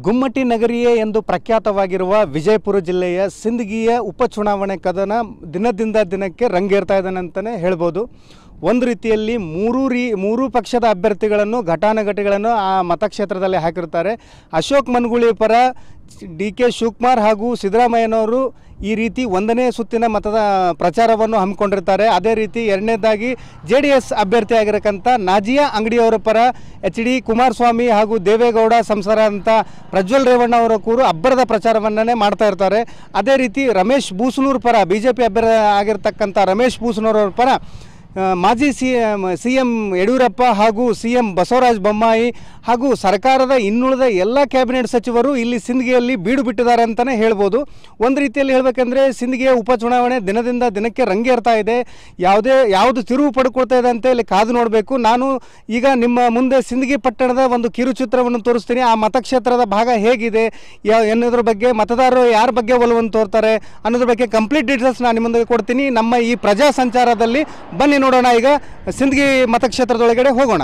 ಗುಮ್ಮಟಿ ನಗರಿಯೇ ಎಂದು ಪ್ರಖ್ಯಾತವಾಗಿರುವ ವಿಜಯಪುರ ಜಿಲ್ಲೆಯ ಸಿಂದಗಿಯ ಉಪಚುನಾವಣೆ ಕದನ ದಿನದಿಂದ ದಿನಕ್ಕೆ ರಂಗೇರ್ತಾ ಇದ್ದಾನೆ ಅಂತಲೇ ಹೇಳ್ಬೋದು ಒಂದು ರೀತಿಯಲ್ಲಿ ಮೂರೂ ರೀ ಮೂರೂ ಪಕ್ಷದ ಅಭ್ಯರ್ಥಿಗಳನ್ನು ಘಟಾನುಘಟಿಗಳನ್ನು ಆ ಮತಕ್ಷೇತ್ರದಲ್ಲಿ ಹಾಕಿರ್ತಾರೆ ಅಶೋಕ್ ಮನ್ಗುಳಿ ಪರ ಡಿ ಕೆ ಶಿವಕುಮಾರ್ ಹಾಗೂ ಸಿದ್ದರಾಮಯ್ಯನವರು ಈ ರೀತಿ ಒಂದನೇ ಸುತ್ತಿನ ಮತದ ಪ್ರಚಾರವನ್ನು ಹಮ್ಮಿಕೊಂಡಿರ್ತಾರೆ ಅದೇ ರೀತಿ ಎರಡನೇದಾಗಿ ಜೆ ಡಿ ಎಸ್ ಅಭ್ಯರ್ಥಿ ಆಗಿರಕ್ಕಂಥ ನಾಜಿಯಾ ಅಂಗಡಿಯವರ ಪರ ಎಚ್ ಡಿ ಕುಮಾರಸ್ವಾಮಿ ಹಾಗೂ ದೇವೇಗೌಡ ಸಂಸಾರ ಅಂತ ಪ್ರಜ್ವಲ್ ರೇವಣ್ಣ ಅವರ ಕೂರು ಅಬ್ಬರದ ಪ್ರಚಾರವನ್ನೇ ಮಾಡ್ತಾ ಇರ್ತಾರೆ ಅದೇ ರೀತಿ ರಮೇಶ್ ಬೂಸನೂರ್ ಪರ ಬಿ ಜೆ ಪಿ ಅಭ್ಯರ್ಥಿ ಆಗಿರ್ತಕ್ಕಂಥ ರಮೇಶ್ ಬೂಸನೂರ್ ಅವ್ರ ಪರ ಆ, ಮಾಜಿ C M C M Yediyurappa ಹಾಗೂ ಸಿ ಎಂ ಬಸವರಾಜ ಬೊಮ್ಮಾಯಿ ಹಾಗೂ ಸರ್ಕಾರದ ಇನ್ನುಳಿದ ಎಲ್ಲ ಕ್ಯಾಬಿನೆಟ್ ಸಚಿವರು ಇಲ್ಲಿ ಸಿಂದಗಿಯಲ್ಲಿ ಬೀಡು ಬಿಟ್ಟಿದ್ದಾರೆ ಅಂತಲೇ ಹೇಳ್ಬೋದು ಒಂದು ರೀತಿಯಲ್ಲಿ ಹೇಳಬೇಕಂದ್ರೆ ಸಿಂದಗಿಯ ಉಪಚುನಾವಣೆ ದಿನದಿಂದ ದಿನಕ್ಕೆ ರಂಗೇರ್ತಾ ಇದೆ ಯಾವುದೇ ಯಾವುದು ತಿರುವು ಪಡ್ಕೊಳ್ತಾ ಇದೆ ಅಂತ ಇಲ್ಲಿ ಕಾದು ನೋಡಬೇಕು ನಾನು ಈಗ ನಿಮ್ಮ ಮುಂದೆ ಸಿಂದಗಿ ಪಟ್ಟಣದ ಒಂದು ಕಿರುಚಿತ್ರವನ್ನು ತೋರಿಸ್ತೀನಿ ಆ ಮತಕ್ಷೇತ್ರದ ಭಾಗ ಹೇಗಿದೆ ಯಾವ ಎನ್ನುವುದ್ರ ಬಗ್ಗೆ ಮತದಾರರು ಯಾರ ಬಗ್ಗೆ ಒಲವನ್ನು ತೋರ್ತಾರೆ ಅನ್ನೋದ್ರ ಬಗ್ಗೆ ಕಂಪ್ಲೀಟ್ ಡೀಟೇಲ್ಸ್ ನಾನು ನಿಮ್ಮ ಮುಂದೆ ಕೊಡ್ತೀನಿ ನಮ್ಮ ಈ ಪ್ರಜಾ ಸಂಚಾರದಲ್ಲಿ ಬನ್ನಿ ನೋಡೋಣ ಈಗ ಸಿಂದಗಿ ಮತಕ್ಷೇತ್ರದೊಳಗಡೆ ಹೋಗೋಣ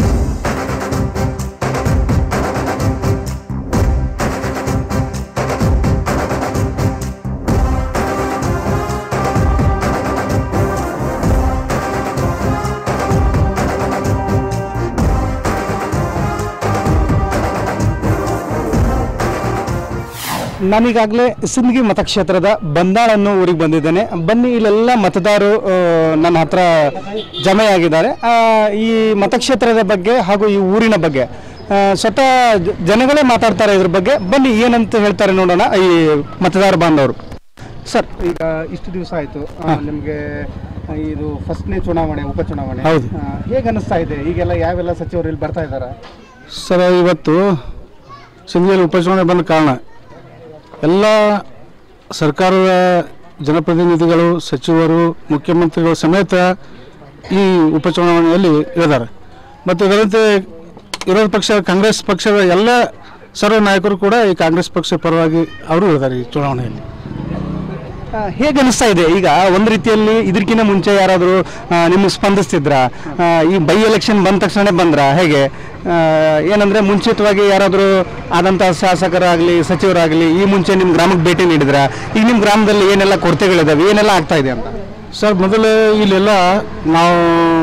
ನಾನೀಗಾಗಲೇ ಸಿಂದಗಿ ಮತಕ್ಷೇತ್ರದ ಬಂದಾಳ ಅನ್ನೋ ಊರಿಗೆ ಬಂದಿದ್ದೇನೆ ಬನ್ನಿ ಇಲ್ಲೆಲ್ಲ ಮತದಾರರು ಆ, ನನ್ನ ಹತ್ರ ಜಮೆಯಾಗಿದ್ದಾರೆ ಆ, ಈ ಮತಕ್ಷೇತ್ರದ ಬಗ್ಗೆ ಹಾಗೂ ಈ ಊರಿನ ಬಗ್ಗೆ ಆ, ಸ್ವತಃ ಜ- ಜನಗಳೇ ಮಾತಾಡ್ತಾರೆ ಇದ್ರ ಬಗ್ಗೆ ಬನ್ನಿ ಏನಂತ ಹೇಳ್ತಾರೆ ನೋಡೋಣ ಈ ಮತದಾರ ಬಾಂಧವರು ಸರ್ ಈಗ ಇಷ್ಟು ದಿವಸ ಆಯಿತು ನಿಮಗೆ ಇದು ಫಸ್ಟ್ನೇ ಚುನಾವಣೆ ಉಪಚುನಾವಣೆ ಹೌದು. ಹೇಗೆ ಅನಿಸ್ತಾ ಇದೆ ಈಗೆಲ್ಲ ಯಾವೆಲ್ಲ ಸಚಿವರು ಇಲ್ಲಿ ಬರ್ತಾ ಇದ್ದಾರೆ ಸರ್ ಇವತ್ತು ಸಿಂಧಿಯಲ್ಲಿ ಉಪಚುನಾವಣೆ ಬಂದ ಕಾರಣ ಎಲ್ಲ ಸರ್ಕಾರದ ಜನಪ್ರತಿನಿಧಿಗಳು ಸಚಿವರು ಮುಖ್ಯಮಂತ್ರಿಗಳು ಸಮೇತ ಈ ಉಪಚುನಾವಣೆಯಲ್ಲಿ ಇಳಿದಾರೆ ಮತ್ತು ಇದರಂತೆ ವಿರೋಧ ಪಕ್ಷ ಕಾಂಗ್ರೆಸ್ ಪಕ್ಷದ ಎಲ್ಲ ಸರ್ವ ನಾಯಕರು ಕೂಡ ಈ ಕಾಂಗ್ರೆಸ್ ಪಕ್ಷ ಪರವಾಗಿ ಅವರು ಇಳಿದಾರೆ ಈ ಚುನಾವಣೆಯಲ್ಲಿ ಆ, ಹೇಗೆ ಅನಿಸ್ತಾ ಇದೆ ಈಗ ಒಂದು ರೀತಿಯಲ್ಲಿ ಇದಕ್ಕಿಂತ ಮುಂಚೆ ಯಾರಾದರೂ ನಿಮಗೆ ಸ್ಪಂದಿಸ್ತಿದ್ರ ಈ ಬೈ ಎಲೆಕ್ಷನ್ ಬಂದ ತಕ್ಷಣ ಬಂದ್ರ ಹೇಗೆ ಆ, ಏನಂದ್ರೆ ಮುಂಚಿತವಾಗಿ ಯಾರಾದರೂ ಆದಂಥ ಶಾಸಕರಾಗಲಿ ಸಚಿವರಾಗಲಿ ಈ ಮುಂಚೆ ನಿಮ್ಮ ಗ್ರಾಮಕ್ಕೆ ಭೇಟಿ ನೀಡಿದ್ರ ಈಗ ನಿಮ್ಮ ಗ್ರಾಮದಲ್ಲಿ ಏನೆಲ್ಲ ಕೊರತೆಗಳಿದಾವೆ ಏನೆಲ್ಲ ಆಗ್ತಾ ಇದೆ ಅಂತ ಸರ್ ಮೊದಲು ಇಲ್ಲೆಲ್ಲ ನಾವು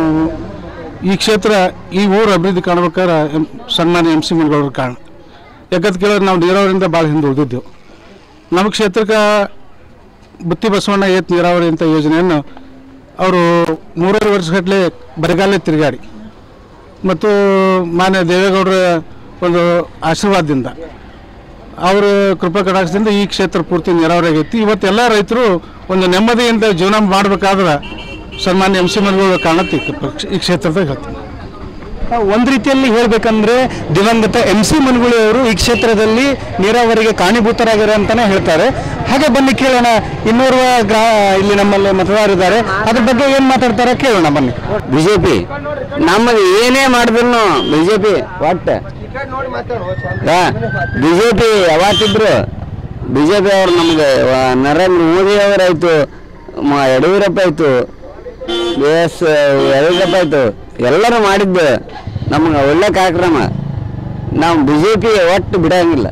ಈ ಕ್ಷೇತ್ರ ಈ ಊರು ಅಭಿವೃದ್ಧಿ ಕಾಣ್ಬೇಕಾದ್ರೆ ಎಂ ಸನ್ಮಾನ್ಯ ಎಮ್ ಸಿ ಮುನ್ಗೌಡ್ರ ಕಾರಣ ಯಾಕಂತ ಕೇಳಿದ್ರೆ ನಾವು ನೀರಾವರಿಯಿಂದ ಭಾಳ ಹಿಂದೆ ಉಳಿದಿದ್ದೆವು ನಮ್ಮ ಕ್ಷೇತ್ರಕ್ಕೆ ಬುತ್ತಿ ಬಸವಣ್ಣ ಏತ್ ನೀರಾವರಿ ಅಂತ ಯೋಜನೆಯನ್ನು ಅವರು ಮೂರುವರೆ ವರ್ಷಗಟ್ಟಲೆ ಬರಗಾಲ ತಿರುಗಾಡಿ ಮತ್ತು ಮಾನ್ಯ ದೇವೇಗೌಡರ ಒಂದು ಆಶೀರ್ವಾದದಿಂದ ಅವರ ಕೃಪಾ ಕಟಾಕ್ಷದಿಂದ ಈ ಕ್ಷೇತ್ರ ಪೂರ್ತಿ ನೀರಾವರಿ ಆಗೈತಿ ಇವತ್ತೆಲ್ಲ ರೈತರು ಒಂದು ನೆಮ್ಮದಿಯಿಂದ ಜೀವನ ಮಾಡಬೇಕಾದ್ರೆ ಸನ್ಮಾನ್ಯ ಎಂ ಸಿ ಮನ್ಗಳ ಕಾರಣಕ್ಕೆ ಈ ಪಕ್ಷ- ಈ ಕ್ಷೇತ್ರದಾಗ ಹೇಳ್ತೀನಿ ಒಂದು ರೀತಿಯಲ್ಲಿ ಹೇಳಬೇಕಂದ್ರೆ ದಿವಂಗತ ಎಂ ಸಿ ಮನಗುಳಿ ಅವರು ಈ ಕ್ಷೇತ್ರದಲ್ಲಿ ನೀರಾವರಿಗೆ ಕಾರಣೀಭೂತರಾಗಿರೋ ಅಂತಾನೆ ಹೇಳ್ತಾರೆ ಹಾಗೆ ಬನ್ನಿ ಕೇಳೋಣ ಇನ್ನೋರ್ವ ಗ್ರಾ ಇಲ್ಲಿ ನಮ್ಮಲ್ಲಿ ಮತದಾರರಿದ್ದಾರೆ ಅದ್ರ ಬಗ್ಗೆ ಏನು ಮಾತಾಡ್ತಾರೆ ಕೇಳೋಣ ಬನ್ನಿ ಬಿಜೆಪಿ ನಮಗೆ ಏನೇ ಮಾಡಿದ್ರು ಬಿಜೆಪಿ ಒಟ್ಟ ಬಿಜೆಪಿ ಯಾವತ್ತಿದ್ರು ಬಿಜೆಪಿ ಅವ್ರು ನಮ್ಗೆ ವ- ನರೇಂದ್ರ ಮೋದಿ ಅವರಾಯ್ತು ಮ- ಯಡಿಯೂರಪ್ಪ ಆಯ್ತು ಬಿ ಎಸ್ ಯಡಿಯೂರಪ್ಪ ಆಯ್ತು ಎಲ್ಲರೂ ಮಾಡಿದ್ದು ನಮ್ಗೆ ಒಳ್ಳೆ ಕಾರ್ಯಕ್ರಮ ನಾವು ಬಿಜೆಪಿ ಒಟ್ಟು ಬಿಡಂಗಿಲ್ಲ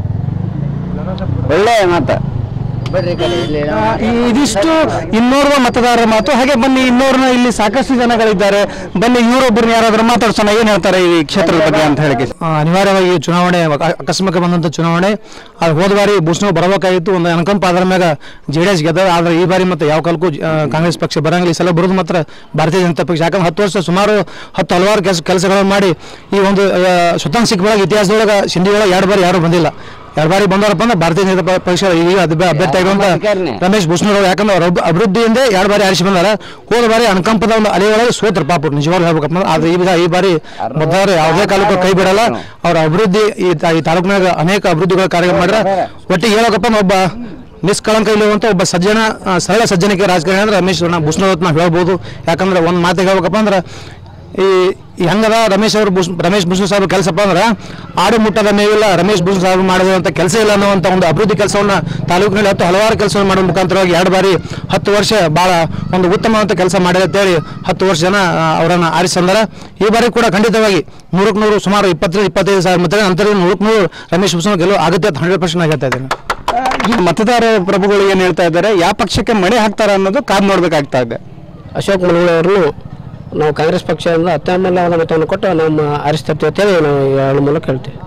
ಒಳ್ಳೆ ಮಾತು ಆ, ಇದಿಷ್ಟು ಇನ್ನೋರ್ವ ಮತದಾರರ ಮಾತು ಹಾಗೆ ಬನ್ನಿ ಇನ್ನೋರ್ನ ಇಲ್ಲಿ ಸಾಕಷ್ಟು ಜನಗಳಿದ್ದಾರೆ ಬನ್ನಿ ಇವರೊಬ್ಬರನ್ನ ಯಾರಾದ್ರೂ ಮಾತಾಡ್ಸೋಣ ಏನ್ ಹೇಳ್ತಾರೆ ಈ ಕ್ಷೇತ್ರದ ಬಗ್ಗೆ ಅಂತ ಹೇಳಿ ಆ, ಅನಿವಾರ್ಯವಾಗಿ ಚುನಾವಣೆ ಅಕ- ಅಕಸ್ಮಾತ್ ಬಂದಂಥ ಚುನಾವಣೆ ಅದು ಹೋದ ಬಾರಿ ಬುಷ್ನವ್ ಬರಬೇಕಾಗಿತ್ತು ಒಂದು ಅನುಕಂಪ ಅದರ ಮ್ಯಾಗ ಜೆ ಡಿ ಎಸ್ ಗೆದ್ದ ಆದ್ರೆ ಈ ಬಾರಿ ಮತ್ತೆ ಯಾವ ಕಾಲಕ್ಕೂ ಆ, ಕಾಂಗ್ರೆಸ್ ಪಕ್ಷ ಬರಂಗಿಲ್ಲ ಈ ಸಲ ಬರೋದು ಮಾತ್ರ ಭಾರತೀಯ ಜನತಾ ಪಕ್ಷ ಯಾಕಂದ್ರೆ ಹತ್ತು ವರ್ಷ ಸುಮಾರು ಹತ್ತು ಹಲವಾರು ಕೆಲಸ ಕೆಲಸಗಳನ್ನು ಮಾಡಿ ಈ ಒಂದು ಆ, ಸ್ವತಂತ್ರ ಸಿಕ್ಕ ಇತಿಹಾಸದೊಳಗೆ ಸಿಂಧಿ ಒಳಗೆ ಎರಡು ಬಾರಿ ಯಾರು ಬಂದಿಲ್ಲ ಎರಡು ಬಾರಿ ಬಂದವರಪ್ಪ ಅಂದ್ರೆ ಭಾರತೀಯ ಜನತಾ ಪ- ಪಕ್ಷ ಈಗ ಅದ್- ಅಭ್ಯರ್ಥಿ ಆಗಿರುವಂತ ಅಧಿಕಾರಿನೇ. ರಮೇಶ್ ಬುಷ್ನೂರ್ ಅವರು ಯಾಕಂದ್ರೆ ಅವ್ರ ಅಭಿ- ಅಭಿವೃದ್ಧಿಯಿಂದ ಎರಡು ಬಾರಿ ಆರಿಸಿ ಬಂದಾರ ಹೋದ ಬಾರಿ ಅನುಕಂಪದ ಒಂದು ಅಲೆಯೊಳಗೆ ಸೋತ್ರ ಪಾಪ ನಿಜವಾಗ್ಲೂ ಹೇಳ್ಬೇಕಪ್ಪ ಅಂದ್ರೆ ಆದ್ರೆ ಈ ಈ ಬಾರಿ ಮತದಾರರು ಯಾವುದೇ ಕಾಲಕ್ಕೂ ಕೈ ಬಿಡಲ್ಲ ಅವ್ರ ಅಭಿವೃದ್ಧಿ ಈ ತಾ- ಈ ತಾಲೂಕಿನಾಗ ಅನೇಕ ಅಭಿವೃದ್ಧಿಗಳ ಕಾರ್ಯ ಮಾಡ್ರ ಒಟ್ಟಿಗೆ ಹೇಳಬೇಕಪ್ಪ ಅಂದ್ರೆ ಒಬ್ಬ ನಿಷ್ಕಳಂಕ ಇಲ್ಲುವಂತ ಒಬ್ಬ ಸಜ್ಜನ ಆ, ಸರಳ ಸಜ್ಜನಿಕೆ ರಾಜಕಾರಣಿ ಅಂದ್ರೆ ರಮೇಶ್ ಬುಷ್ನೂರ್ ಅಂತ ನಾವು ಹೇಳ್ಬೋದು ಯಾಕಂದ್ರೆ ಒಂದು ಮಾತಿಗೆ ಹೇಳ್ಬೇಕಪ್ಪ ಅಂದ್ರೆ ಈ ಈ ಹೆಂಗದ ರಮೇಶ್ ಅವರು ಬುಸ್ ರಮೇಶ್ ಬುಸ್ನು ಸಾಹೇಬ್ ಕೆಲಸಪ್ಪ ಅಂದ್ರೆ ಆಡು ಮುಟ್ಟದ ಮೇವಿಲ್ಲ ರಮೇಶ್ ಬುಸ್ನು ಸಾಹೇಬ್ ಮಾಡಿದಂಥ ಕೆಲಸ ಇಲ್ಲ ಅನ್ನುವಂಥ ಒಂದು ಅಭಿವೃದ್ಧಿ ಕೆಲಸವನ್ನ ತಾಲೂಕಿನಲ್ಲಿ ಹತ್ತು ಹಲವಾರು ಕೆಲಸವನ್ನು ಮಾಡುವ ಮುಖಾಂತರವಾಗಿ ಎರಡು ಬಾರಿ ಹತ್ತು ವರ್ಷ ಭಾಳ ಒಂದು ಉತ್ತಮವಾದ ಕೆಲಸ ಮಾಡಿದೆ ಅಂತೇಳಿ ಹತ್ತು ವರ್ಷ ಜನ ಆ, ಅವರನ್ನು ಆರಿಸಂದಾರ ಈ ಬಾರಿ ಕೂಡ ಖಂಡಿತವಾಗಿ ನೂರಕ್ಕೆ ನೂರು ಸುಮಾರು ಇಪ್ಪತ್ತರಿಂದ ಇಪ್ಪತ್ತೈದು ಸಾವಿರ ಮತ ನಂತರ ನೂರಕ್ಕೆ ನೂರು ರಮೇಶ್ ಬುಸ್ನು ಗೆಲುವು ಆಗುತ್ತೆ ಅಂತ ಹಂಡ್ರೆಡ್ ಪರ್ಸೆಂಟ್ ಹೇಳ್ತಾ ಇದ್ದೇನೆ ಈ ಮತದಾರ ಪ್ರಭುಗಳು ಏನು ಹೇಳ್ತಾ ಇದ್ದಾರೆ ಯಾವ ಪಕ್ಷಕ್ಕೆ ಮಣೆ ಹಾಕ್ತಾರ ಅನ್ನೋದು ಕಾದು ನೋಡ್ಬೇಕಾಗ್ತಾ ಇದೆ ಅಶೋಕ್ ಮನಗೂಳಿ ಅವರನ್ನು ನಾವು ಕಾಂಗ್ರೆಸ್ ಪಕ್ಷದಿಂದ ಅತ್ಯಮೂಲ್ಯವಾದ ಮತವನ್ನು ಕೊಟ್ಟು ನಮ್ಮ ಆರಿಸ್ತೇವೆ ಅಂತೇಳಿ ನಾವು ಹೇಳೋ ಮೂಲಕ ಹೇಳ್ತೀವಿ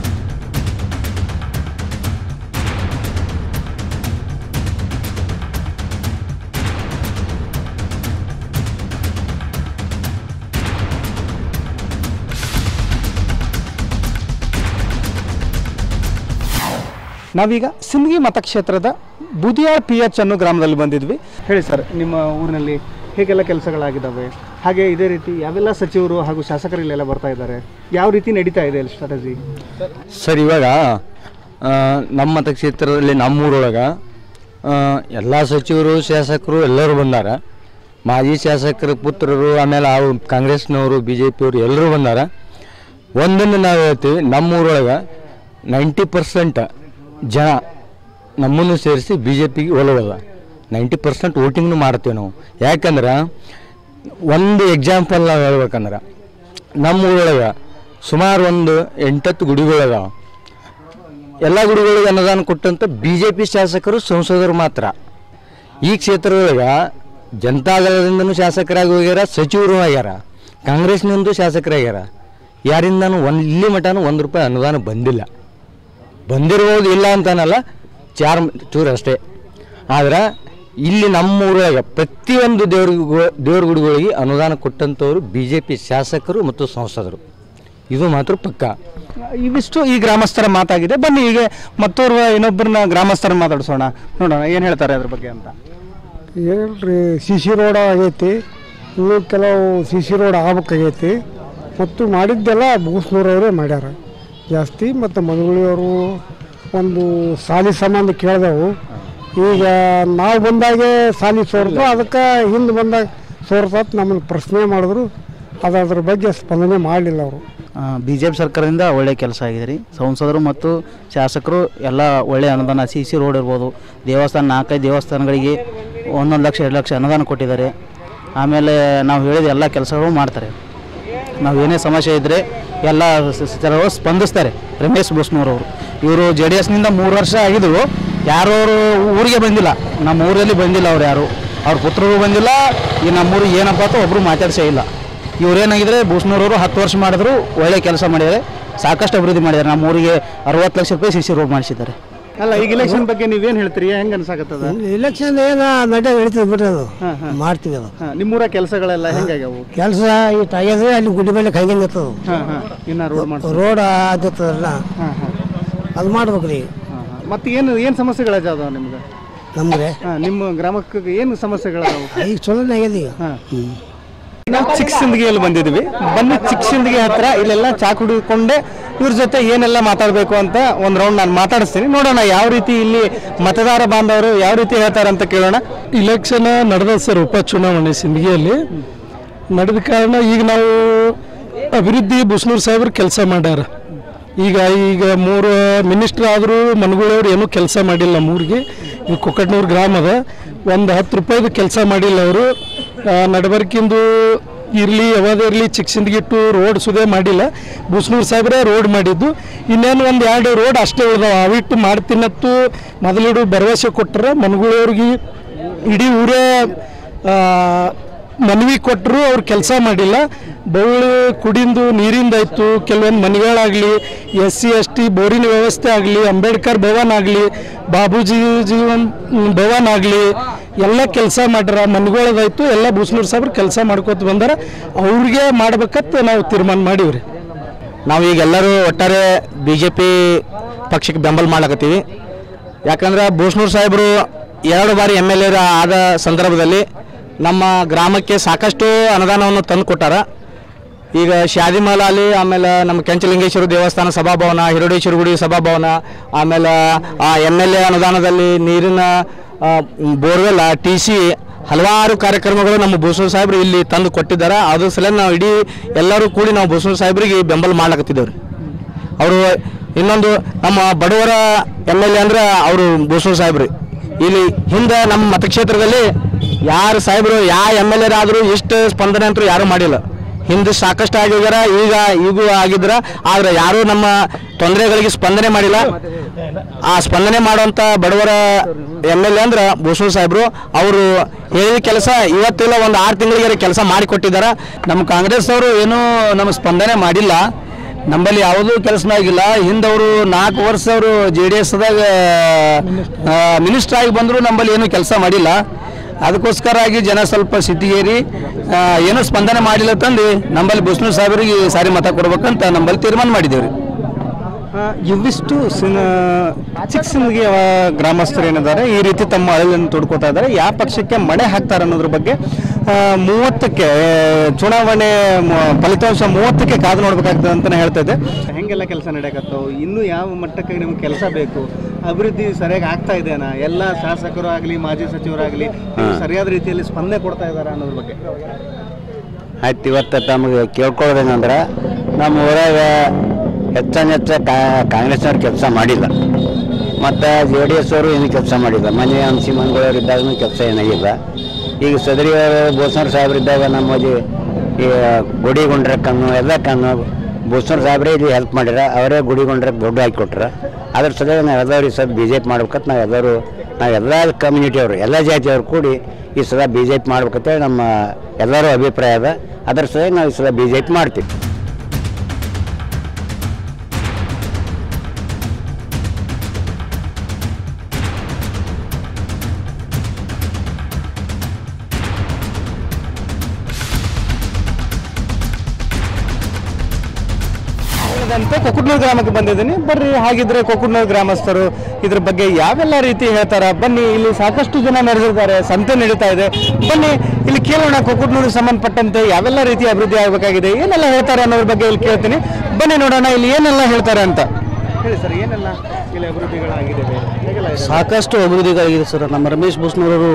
ನಾವೀಗ ಸಿಂದಗಿ ಮತಕ್ಷೇತ್ರದ ಬುದಿಯಾಳ್ ಪಿ ಎಚ್ ಅನ್ನೋ ಗ್ರಾಮದಲ್ಲಿ ಬಂದಿದ್ವಿ ಹೇಳಿ ಸರ್ ನಿಮ್ಮ ಊರಿನಲ್ಲಿ ಹೇಗೆಲ್ಲ ಕೆಲಸಗಳಾಗಿದ್ದಾವೆ ಹಾಗೆ ಇದೇ ರೀತಿ ಯಾವೆಲ್ಲ ಸಚಿವರು ಹಾಗೂ ಶಾಸಕರು ಇಲ್ಲೆಲ್ಲ ಬರ್ತಾ ಇದ್ದಾರೆ ಯಾವ ರೀತಿ ನಡೀತಾ ಇದೆ ಇಲ್ಲಿ ಸ್ಟ್ರಾಟಜಿ ಸರ್ ಇವಾಗ ಆ, ನಮ್ಮ ಮತಕ್ಷೇತ್ರದಲ್ಲಿ ನಮ್ಮೂರೊಳಗೆ ಎಲ್ಲ ಸಚಿವರು ಶಾಸಕರು ಎಲ್ಲರೂ ಬಂದಾರ ಮಾಜಿ ಶಾಸಕರ ಪುತ್ರರು ಆಮೇಲೆ ಅವು ಕಾಂಗ್ರೆಸ್ನವರು ಬಿ ಜೆ ಪಿಯವರು ಎಲ್ಲರೂ ಬಂದಾರ ಒಂದನ್ನು ನಾವು ಹೇಳ್ತೀವಿ ನಮ್ಮೂರೊಳಗೆ ನೈಂಟಿ ಪರ್ಸೆಂಟ್ ಜನ ನಮ್ಮನ್ನು ಸೇರಿಸಿ ಬಿ ಜೆ ಪಿಗೆ ಒಲವಲ್ಲ ನೈಂಟಿ ಪರ್ಸೆಂಟ್ ವೋಟಿಂಗ್ನು ಮಾಡ್ತೀವಿ ನಾವು ಯಾಕಂದ್ರೆ ಒಂದು ಎಕ್ಸಾಂಪಲ್ ನಾವು ಹೇಳ್ಬೇಕಂದ್ರೆ ನಮ್ಮ ಊರೊಳಗೆ ಸುಮಾರು ಒಂದು ಎಂಟತ್ತು ಗುಡಿಗಳದಾವ ಎಲ್ಲ ಗುಡಿಗಳಿಗೆ ಅನುದಾನ ಕೊಟ್ಟಂತ ಬಿ ಜೆ ಪಿ ಶಾಸಕರು ಸಂಸದರು ಮಾತ್ರ ಈ ಕ್ಷೇತ್ರದೊಳಗೆ ಜನತಾದಳದಿಂದನೂ ಶಾಸಕರಾಗಿ ಹೋಗ್ಯಾರ ಸಚಿವರು ಆಗ್ಯಾರ ಕಾಂಗ್ರೆಸ್ನಿಂದ ಶಾಸಕರಾಗ್ಯಾರ ಯಾರಿಂದನೂ ಒಂದು ಇಲ್ಲಿ ಮಟನೂ ಒಂದು ರೂಪಾಯಿ ಅನುದಾನ ಬಂದಿಲ್ಲ ಬಂದಿರ್ಬೋದು ಇಲ್ಲ ಅಂತಾನಲ್ಲ ಚಾರ್ ಚೂರು ಅಷ್ಟೇ ಆದ್ರೆ ಇಲ್ಲಿ ನಮ್ಮ ಊರಾಗ ಪ್ರತಿಯೊಂದು ದೇವ್ರಿಗೂ ದೇವ್ರ ಗುಡಿಗಳಿಗೆ ಅನುದಾನ ಕೊಟ್ಟಂಥವ್ರು ಬಿ ಜೆ ಪಿ ಶಾಸಕರು ಮತ್ತು ಸಂಸದರು ಇದು ಮಾತ್ರ ಪಕ್ಕ ಇವಿಷ್ಟು ಈ ಗ್ರಾಮಸ್ಥರ ಮಾತಾಗಿದೆ ಬನ್ನಿ ಈಗ ಮತ್ತೋರ್ವ ಇನ್ನೊಬ್ಬರನ್ನ ಗ್ರಾಮಸ್ಥರ ಮಾತಾಡ್ಸೋಣ ನೋಡೋಣ ಏನು ಹೇಳ್ತಾರೆ ಅದ್ರ ಬಗ್ಗೆ ಅಂತ ಹೇಳ್ರಿ ಸಿ ಸಿ ರೋಡ್ ಆಗೈತಿ ಇನ್ನೂ ಕೆಲವು ಸಿ ಸಿ ರೋಡ್ ಆಗ್ಬೇಕಾಗೈತಿ ಮತ್ತು ಮಾಡಿದ್ದೆಲ್ಲ ಬೂಸ್ನೂರವರೇ ಮಾಡ್ಯಾರ ಜಾಸ್ತಿ ಮತ್ತು ಮದುಗಳಿಯವರು ಒಂದು ಸಾಲಿ ಸಂಬಂಧ ಕೇಳಿದೆವು ಈಗ ನಾವು ಬಂದಾಗೆ ಸಾಲಿ ಸೋರ್ತು ಅದಕ್ಕೆ ಹಿಂದೆ ಬಂದಾಗ ಸೋರ್ತತ್ ನಮ್ಮನ್ನು ಪ್ರಶ್ನೆ ಮಾಡಿದ್ರು ಅದು ಅದ್ರ ಬಗ್ಗೆ ಸ್ಪಂದನೆ ಮಾಡಲಿಲ್ಲ ಅವರು ಬಿ ಜೆ ಪಿ ಸರ್ಕಾರದಿಂದ ಒಳ್ಳೆ ಕೆಲಸ ಆಗಿದೆ ರೀ ಸಂಸದರು ಮತ್ತು ಶಾಸಕರು ಎಲ್ಲ ಒಳ್ಳೆಯ ಅನುದಾನ ಸಿ ಸಿ ರೋಡ್ ಇರ್ಬೋದು ದೇವಸ್ಥಾನ ನಾಲ್ಕೈದು ದೇವಸ್ಥಾನಗಳಿಗೆ ಒಂದೊಂದು ಲಕ್ಷ ಎರಡು ಲಕ್ಷ ಅನುದಾನ ಕೊಟ್ಟಿದ್ದಾರೆ ಆಮೇಲೆ ನಾವು ಹೇಳಿದ ಎಲ್ಲ ಕೆಲಸಗಳು ಮಾಡ್ತಾರೆ ನಾವು ಏನೇ ಸಮಸ್ಯೆ ಇದ್ದರೆ ಎಲ್ಲ ಸ್ಥಳಗಳು ಸ್ಪಂದಿಸ್ತಾರೆ ರಮೇಶ್ ಬಸ್ನೂರವರು ಇವರು ಜೆ ಡಿ ಎಸ್ನಿಂದ ಮೂರು ವರ್ಷ ಆಗಿದ್ರು ಯಾರು ಅವರು ಊರಿಗೆ ಬಂದಿಲ್ಲ ನಮ್ಮ ಊರಲ್ಲಿ ಬಂದಿಲ್ಲ ಅವ್ರು ಯಾರು ಅವ್ರ ಪುತ್ರರು ಬಂದಿಲ್ಲ ಈ ನಮ್ಮೂರಿಗೆ ಏನಪ್ಪ ಅಂತ ಒಬ್ಬರು ಮಾತಾಡ್ಸೇ ಇಲ್ಲ ಇವ್ರೇನಾಗಿದ್ರೆ ಬೂಸ್ನೂರವರು ಹತ್ತು ವರ್ಷ ಮಾಡಿದ್ರು ಒಳ್ಳೆ ಕೆಲಸ ಮಾಡಿದ್ದಾರೆ ಸಾಕಷ್ಟು ಅಭಿವೃದ್ಧಿ ಮಾಡಿದ್ದಾರೆ ನಮ್ಮ ಊರಿಗೆ ಅರವತ್ತು ಲಕ್ಷ ರೂಪಾಯಿ ಸಿ ಸಿ ರೋಡ್ ಮಾಡಿಸಿದ್ದಾರೆ ಅಲ್ಲ ಈಗ ಇಲೆಕ್ಷನ್ ಬಗ್ಗೆ ನೀವೇನು ಹೇಳ್ತೀರಿ ಹೆಂಗೆ ಅನ್ಸಾಕತ್ತದ ಇಲೆಕ್ಷನ್ ಏನು ನಡೆ ನಡೀತದೆ ಬಿಡ್ರಿ ಅದು ಮಾಡ್ತೀವಿ ಅದು ಹಾಂ ನಿಮ್ಮೂರ ಕೆಲಸಗಳೆಲ್ಲ ಹೆಂಗಾಗ್ಯಾವು ಕೆಲಸ ಇಟ್ಟು ಆಗ್ಯದ್ರೆ ಅಲ್ಲಿ ಗುಡ್ಡಿ ಮೇಲೆ ಕೈಗೆ ನಿಂತದ ಹಾಂ ಹಾಂ ಇನ್ನು ರೋಡ್ ಮಾಡ್ತಾರೆ ರೋಡ್ ಆದತ್ತದಲ್ಲ ಹಾಂ ಹಾಂ ಅದು ಮಾಡ್ಬೇಕು ರೀ ಹಾಂ ಹಾಂ ಮತ್ತೆ ಏನು ಏನು ಸಮಸ್ಯೆಗಳದಾವ ನಿಮ್ಗೆ ನಮ್ಗೆ ಹಾಂ ನಿಮ್ಮ ಗ್ರಾಮಕ್ಕೆ ಏನು ಸಮಸ್ಯೆಗಳದಾವು ಈಗ ಚಲೋನೇ ಆಗ್ಯದ ಈಗ ಹಾಂ ನಾವು ಚಿಕ್ಕಸಿಂದಗಿಯಲ್ಲಿ ಬಂದಿದ್ವಿ ಬನ್ನಿ ಚಿಕ್ಕಸಿಂದಗಿ ಹತ್ರ ಇಲ್ಲೆಲ್ಲ ಚಾ ಕುಡಿಕೊಂಡೆ ಇವ್ರ ಜೊತೆ ಏನೆಲ್ಲ ಮಾತಾಡಬೇಕು ಅಂತ ಒಂದು ರೌಂಡ್ ನಾನು ಮಾತಾಡಿಸ್ತೀನಿ ನೋಡೋಣ ಯಾವ ರೀತಿ ಇಲ್ಲಿ ಮತದಾರ ಬಾಂಧವರು ಯಾವ ರೀತಿ ಹೇಳ್ತಾರೆ ಅಂತ ಕೇಳೋಣ ಇಲೆಕ್ಷನ್ ನಡೆದ ಸರ್ ಉಪಚುನಾವಣೆ ಸಿಂದಗಿಯಲ್ಲಿ ನಡೆದ ಕಾರಣ ಈಗ ನಾವು ಅಭಿವೃದ್ಧಿ ಬುಸ್ನೂರ್ ಸಾಹೇಬ್ರು ಕೆಲಸ ಮಾಡ್ಯಾರ ಈಗ ಈಗ ಮೂರು ಮಿನಿಸ್ಟರ್ ಆದರೂ ಮನಗುಳವ್ರು ಏನೂ ಕೆಲಸ ಮಾಡಿಲ್ಲ ನಮ್ಮೂರಿಗೆ ಈ ಕೊಕ್ಕಟ್ನೂರು ಗ್ರಾಮದ ಒಂದು ಹತ್ತು ರೂಪಾಯಿದು ಕೆಲಸ ಮಾಡಿಲ್ಲ ಅವರು ನಡಬರ್ಕಿಂದು ಇರಲಿ ಯಾವ್ದು ಇರಲಿ ಚಿಕ್ಕಸಿಂದಗಿಟ್ಟು ರೋಡ್ ಸುದೇ ಮಾಡಿಲ್ಲ ಬುಸ್ನೂರು ಸಾಹೇಬ್ರೆ ರೋಡ್ ಮಾಡಿದ್ದು ಇನ್ನೇನು ಒಂದು ಎರಡು ರೋಡ್ ಅಷ್ಟೇ ಉಳಿದಾವ ಅವಿಟ್ಟು ಮಾಡ್ತೀನತ್ತು ಮೊದಲಿಡು ಭರವಸೆ ಕೊಟ್ಟರೆ ಮನಗುಳವ್ರಿಗೆ ಇಡೀ ಊರೇ ಆ, ಮನವಿ ಕೊಟ್ಟರು ಅವ್ರು ಕೆಲಸ ಮಾಡಿಲ್ಲ ಬೌಳು ಕುಡಿಂದು ನೀರಿಂದಾಯ್ತು ಕೆಲವೊಂದು ಮನೆಗಳಾಗಲಿ ಎಸ್ ಸಿ ಎಸ್ ಟಿ ಬೋರಿನ ವ್ಯವಸ್ಥೆ ಆಗಲಿ ಅಂಬೇಡ್ಕರ್ ಭವನ್ ಆಗಲಿ ಬಾಬೂಜಿ ಜೀವನ್ ಭವನ್ ಆಗಲಿ ಎಲ್ಲ ಕೆಲಸ ಮಾಡ್ಯಾರ ಮನೆಗಳದಾಯ್ತು ಎಲ್ಲ ಬೂಸ್ನೂರು ಸಾಬ್ರು ಕೆಲಸ ಮಾಡ್ಕೊತ ಬಂದಾರ ಅವ್ರಿಗೆ ಮಾಡ್ಬೇಕಂತ ನಾವು ತೀರ್ಮಾನ ಮಾಡೀವ್ರಿ ನಾವು ಈಗ ಎಲ್ಲರೂ ಒಟ್ಟಾರೆ ಬಿ ಜೆ ಪಿ ಪಕ್ಷಕ್ಕೆ ಬೆಂಬಲ ಮಾಡ್ಲಕತ್ತೀವಿ ಯಾಕಂದ್ರೆ ಬೂಸ್ನೂರ್ ಸಾಹೇಬರು ಎರಡು ಬಾರಿ ಎಮ್ ಎಲ್ ಎ ಆದ ಸಂದರ್ಭದಲ್ಲಿ ನಮ್ಮ ಗ್ರಾಮಕ್ಕೆ ಸಾಕಷ್ಟು ಅನುದಾನವನ್ನು ತಂದು ಕೊಟ್ಟಾರ ಈಗ ಶಾದಿಮಲ ಅಲ್ಲಿ ಆಮೇಲೆ ನಮ್ಮ ಕೆಂಚಲಿಂಗೇಶ್ವರ ದೇವಸ್ಥಾನ ಸಭಾಭವನ ಹಿರಡೇಶ್ವರ ಗುಡಿ ಸಭಾಭವನ ಆಮೇಲೆ ಎಮ್ ಎಲ್ ಎ ಅನುದಾನದಲ್ಲಿ ನೀರಿನ ಬೋರ್ವೆಲ್ ಟಿ ಸಿ ಹಲವಾರು ಕಾರ್ಯಕ್ರಮಗಳು ನಮ್ಮ ಭೂಷಣ ಸಾಹೇಬರು ಇಲ್ಲಿ ತಂದು ಕೊಟ್ಟಿದ್ದಾರೆ ಅದ್ರ ಸಲ ನಾವು ಇಡೀ ಎಲ್ಲರೂ ಕೂಡಿ ನಾವು ಭೂಷಣ ಸಾಹೇಬರಿಗೆ ಬೆಂಬಲ ಮಾಡ್ಲಕತ್ತಿದ್ದೇವೆ ರೀ ಅವರು ಇನ್ನೊಂದು ನಮ್ಮ ಬಡವರ ಎಮ್ ಎಲ್ ಎ ಅಂದ್ರೆ ಅವರು ಭೂಷಣ ಸಾಹೇಬ್ರಿ ಇಲ್ಲಿ ಹಿಂದೆ ನಮ್ಮ ಮತಕ್ಷೇತ್ರದಲ್ಲಿ ಯಾರು ಸಾಹೇಬರು ಯಾವ ಎಮ್ ಎಲ್ ಎ ಆದರೂ ಇಷ್ಟು ಸ್ಪಂದನೆ ಅಂತೂ ಯಾರೂ ಮಾಡಿಲ್ಲ ಹಿಂದೆ ಸಾಕಷ್ಟು ಆಗಿದಾರ ಈಗ ಈಗೂ ಆಗಿದ್ರ ಆದ್ರೆ ಯಾರೂ ನಮ್ಮ ತೊಂದರೆಗಳಿಗೆ ಸ್ಪಂದನೆ ಮಾಡಿಲ್ಲ ಆ ಸ್ಪಂದನೆ ಮಾಡುವಂತ ಬಡವರ ಎಮ್ ಎಲ್ ಎ ಅಂದ್ರೆ ಭೂಷಣ ಸಾಹೇಬರು ಅವರು ಹೇಳಿದ ಕೆಲಸ ಇವತ್ತಿಲ್ಲ ಒಂದು ಆರು ತಿಂಗಳಿಗೆ ಕೆಲಸ ಮಾಡಿಕೊಟ್ಟಿದ್ದಾರೆ ನಮ್ಮ ಕಾಂಗ್ರೆಸ್ ಅವರು ಏನೂ ನಮ್ಮ ಸ್ಪಂದನೆ ಮಾಡಿಲ್ಲ ನಮ್ಮಲ್ಲಿ ಯಾವುದೂ ಕೆಲಸನೂ ಆಗಿಲ್ಲ ಹಿಂದವರು ನಾಲ್ಕು ವರ್ಷ ಅವರು ಜೆ ಡಿ ಎಸ್ದಾಗ ಮಿನಿಸ್ಟರ್ ಆಗಿ ಬಂದರೂ ನಮ್ಮಲ್ಲಿ ಏನೂ ಕೆಲಸ ಮಾಡಿಲ್ಲ ಅದಕ್ಕೋಸ್ಕರ ಆಗಿ ಜನ ಸ್ವಲ್ಪ ಸಿಟ್ಟಿಗೇರಿ ಆ, ಏನೂ ಸ್ಪಂದನೆ ಮಾಡಿಲ್ಲ ತಂದು ನಮ್ಮಲ್ಲಿ ಬಸ್ನು ಸಾಹೇಬರಿಗೆ ಈ ಸಾರಿ ಮತ ಕೊಡ್ಬೇಕಂತ ನಮ್ಮಲ್ಲಿ ತೀರ್ಮಾನ ಮಾಡಿದ್ದೇವೆ ಆ, ಇವಿಷ್ಟು ಸಿನ ಚಿಕ್ಕ ಗ್ರಾಮಸ್ಥರು ಏನಿದ್ದಾರೆ ಈ ರೀತಿ ತಮ್ಮ ಅಳಲನ್ನು ತೊಡ್ಕೋತಾ ಇದ್ದಾರೆ ಯಾವ ಪಕ್ಷಕ್ಕೆ ಮಣೆ ಹಾಕ್ತಾರೆ ಅನ್ನೋದ್ರ ಬಗ್ಗೆ ಆ, ಮೂವತ್ತಕ್ಕೆ ಆ, ಚುನಾವಣೆ ಮ- ಫಲಿತಾಂಶ ಮೂವತ್ತಕ್ಕೆ ಕಾದು ನೋಡ್ಬೇಕಾಗ್ತದೆ ಅಂತಾನೆ ಹೇಳ್ತಾ ಇದ್ದೆ ಹೆಂಗೆಲ್ಲ ಕೆಲಸ ನಡೆಯಕತ್ತವು ಇನ್ನೂ ಯಾವ ಮಟ್ಟಕ್ಕೆ ನಿಮ್ಗೆ ಕೆಲಸ ಬೇಕು ಅಭಿವೃದ್ಧಿ ಸರಿಯಾಗಿ ಆಗ್ತಾ ಇದೆನಾ ಎಲ್ಲ ಶಾಸಕರು ಆಗಲಿ ಮಾಜಿ ಸಚಿವರಾಗಲಿ ಸರಿಯಾದ ರೀತಿಯಲ್ಲಿ ಸ್ಪಂದನೆ ಕೊಡ್ತಾ ಇದ್ದಾರೆ ಅನ್ನೋದ್ರ ಬಗ್ಗೆ ಆಯ್ತು ಇವತ್ತು ತಮಗೆ ಕೇಳ್ಕೊಳ್ಳೋದೇನಂದ್ರೆ ನಮ್ಮ ಊರಾಗ ಹೆಚ್ಚನ ಹೆಚ್ಚ ಕಾಂಗ್ರೆಸ್ನವ್ರು ಕೆಲಸ ಮಾಡಿಲ್ಲ ಮತ್ತು ಜೆ ಡಿ ಎಸ್ ಅವರು ಏನು ಕೆಲಸ ಮಾಡಿಲ್ಲ ಮನೆ ಅಂಶಿ ಮಂಗಳೂರು ಇದ್ದಾಗೂ ಕೆಲಸ ಏನಾಗಿಲ್ಲ ಈಗ ಸದರಿಯವರು ಬೋಸನೂರು ಸಾಹೇಬ್ರು ಇದ್ದಾಗ ನಮ್ಮಲ್ಲಿ ಈ ಗುಡಿ ಗುಂಡ್ರಕ್ಕನ್ನು ಎಲ್ಲ ಕಣ್ಣು ಬೋಸನೂರು ಸಾಹೇಬ್ರೇ ಇಲ್ಲಿ ಹೆಲ್ಪ್ ಮಾಡ್ಯಾರ ಅವರೇ ಗುಡಿ ಗುಂಡ್ರಕ್ಕೆ ದುಡ್ಡು ಹಾಕಿ ಕೊಟ್ರ ಅದ್ರ ಸಲುವಾಗಿ ನಾವು ಎಲ್ಲರೂ ಈ ಸಲ ಬಿ ಜೆ ಪಿ ಮಾಡ್ಬೇಕಂತ ನಾವು ಎಲ್ಲರೂ ನಾವು ಎಲ್ಲ ಕಮ್ಯುನಿಟಿಯವರು ಎಲ್ಲ ಜಾತಿಯವರು ಕೂಡಿ ಈ ಸಲ ಬಿ ಜೆ ಪಿ ಮಾಡ್ಬೇಕಂತೇಳಿ ನಮ್ಮ ಎಲ್ಲರೂ ಅಭಿಪ್ರಾಯ ಅದ ಅದ್ರ ಸಲುವಾಗಿ ನಾವು ಈ ಸಲ ಬಿ ಜೆ ಪಿ ಮಾಡ್ತೀವಿ ಹೇಳಿದಂತೆ ಕೊಕ್ಕುಟ್ನೂರು ಗ್ರಾಮಕ್ಕೆ ಬಂದಿದ್ದೀನಿ ಬರ್ರಿ ಹಾಗಿದ್ರೆ ಕೊಕ್ಕುಟ್ನೂರು ಗ್ರಾಮಸ್ಥರು ಇದ್ರ ಬಗ್ಗೆ ಯಾವೆಲ್ಲ ರೀತಿ ಹೇಳ್ತಾರ ಬನ್ನಿ ಇಲ್ಲಿ ಸಾಕಷ್ಟು ಜನ ನೆರೆದಿದ್ದಾರೆ ಸಂತೆ ನಡೀತಾ ಇದೆ ಬನ್ನಿ ಇಲ್ಲಿ ಕೇಳೋಣ ಕೊಕ್ಕುಟ್ನೂರಿಗೆ ಸಂಬಂಧಪಟ್ಟಂತೆ ಯಾವೆಲ್ಲ ರೀತಿ ಅಭಿವೃದ್ಧಿ ಆಗಬೇಕಾಗಿದೆ ಏನೆಲ್ಲ ಹೇಳ್ತಾರೆ ಅನ್ನೋದ್ರ ಬಗ್ಗೆ ಇಲ್ಲಿ ಕೇಳ್ತೀನಿ ಬನ್ನಿ ನೋಡೋಣ ಇಲ್ಲಿ ಏನೆಲ್ಲ ಹೇಳ್ತಾರೆ ಅಂತ ಹೇಳಿ ಸರ್ ಏನೆಲ್ಲ ಇಲ್ಲಿ ಅಭಿವೃದ್ಧಿಗಳಾಗಿದೆ ಹೇಗೆಲ್ಲ ಇದೆ? ಸಾಕಷ್ಟು ಅಭಿವೃದ್ಧಿಗಳಾಗಿದೆ ಸರ್ ನಮ್ಮ ರಮೇಶ್ ಬಸ್ನವರವರು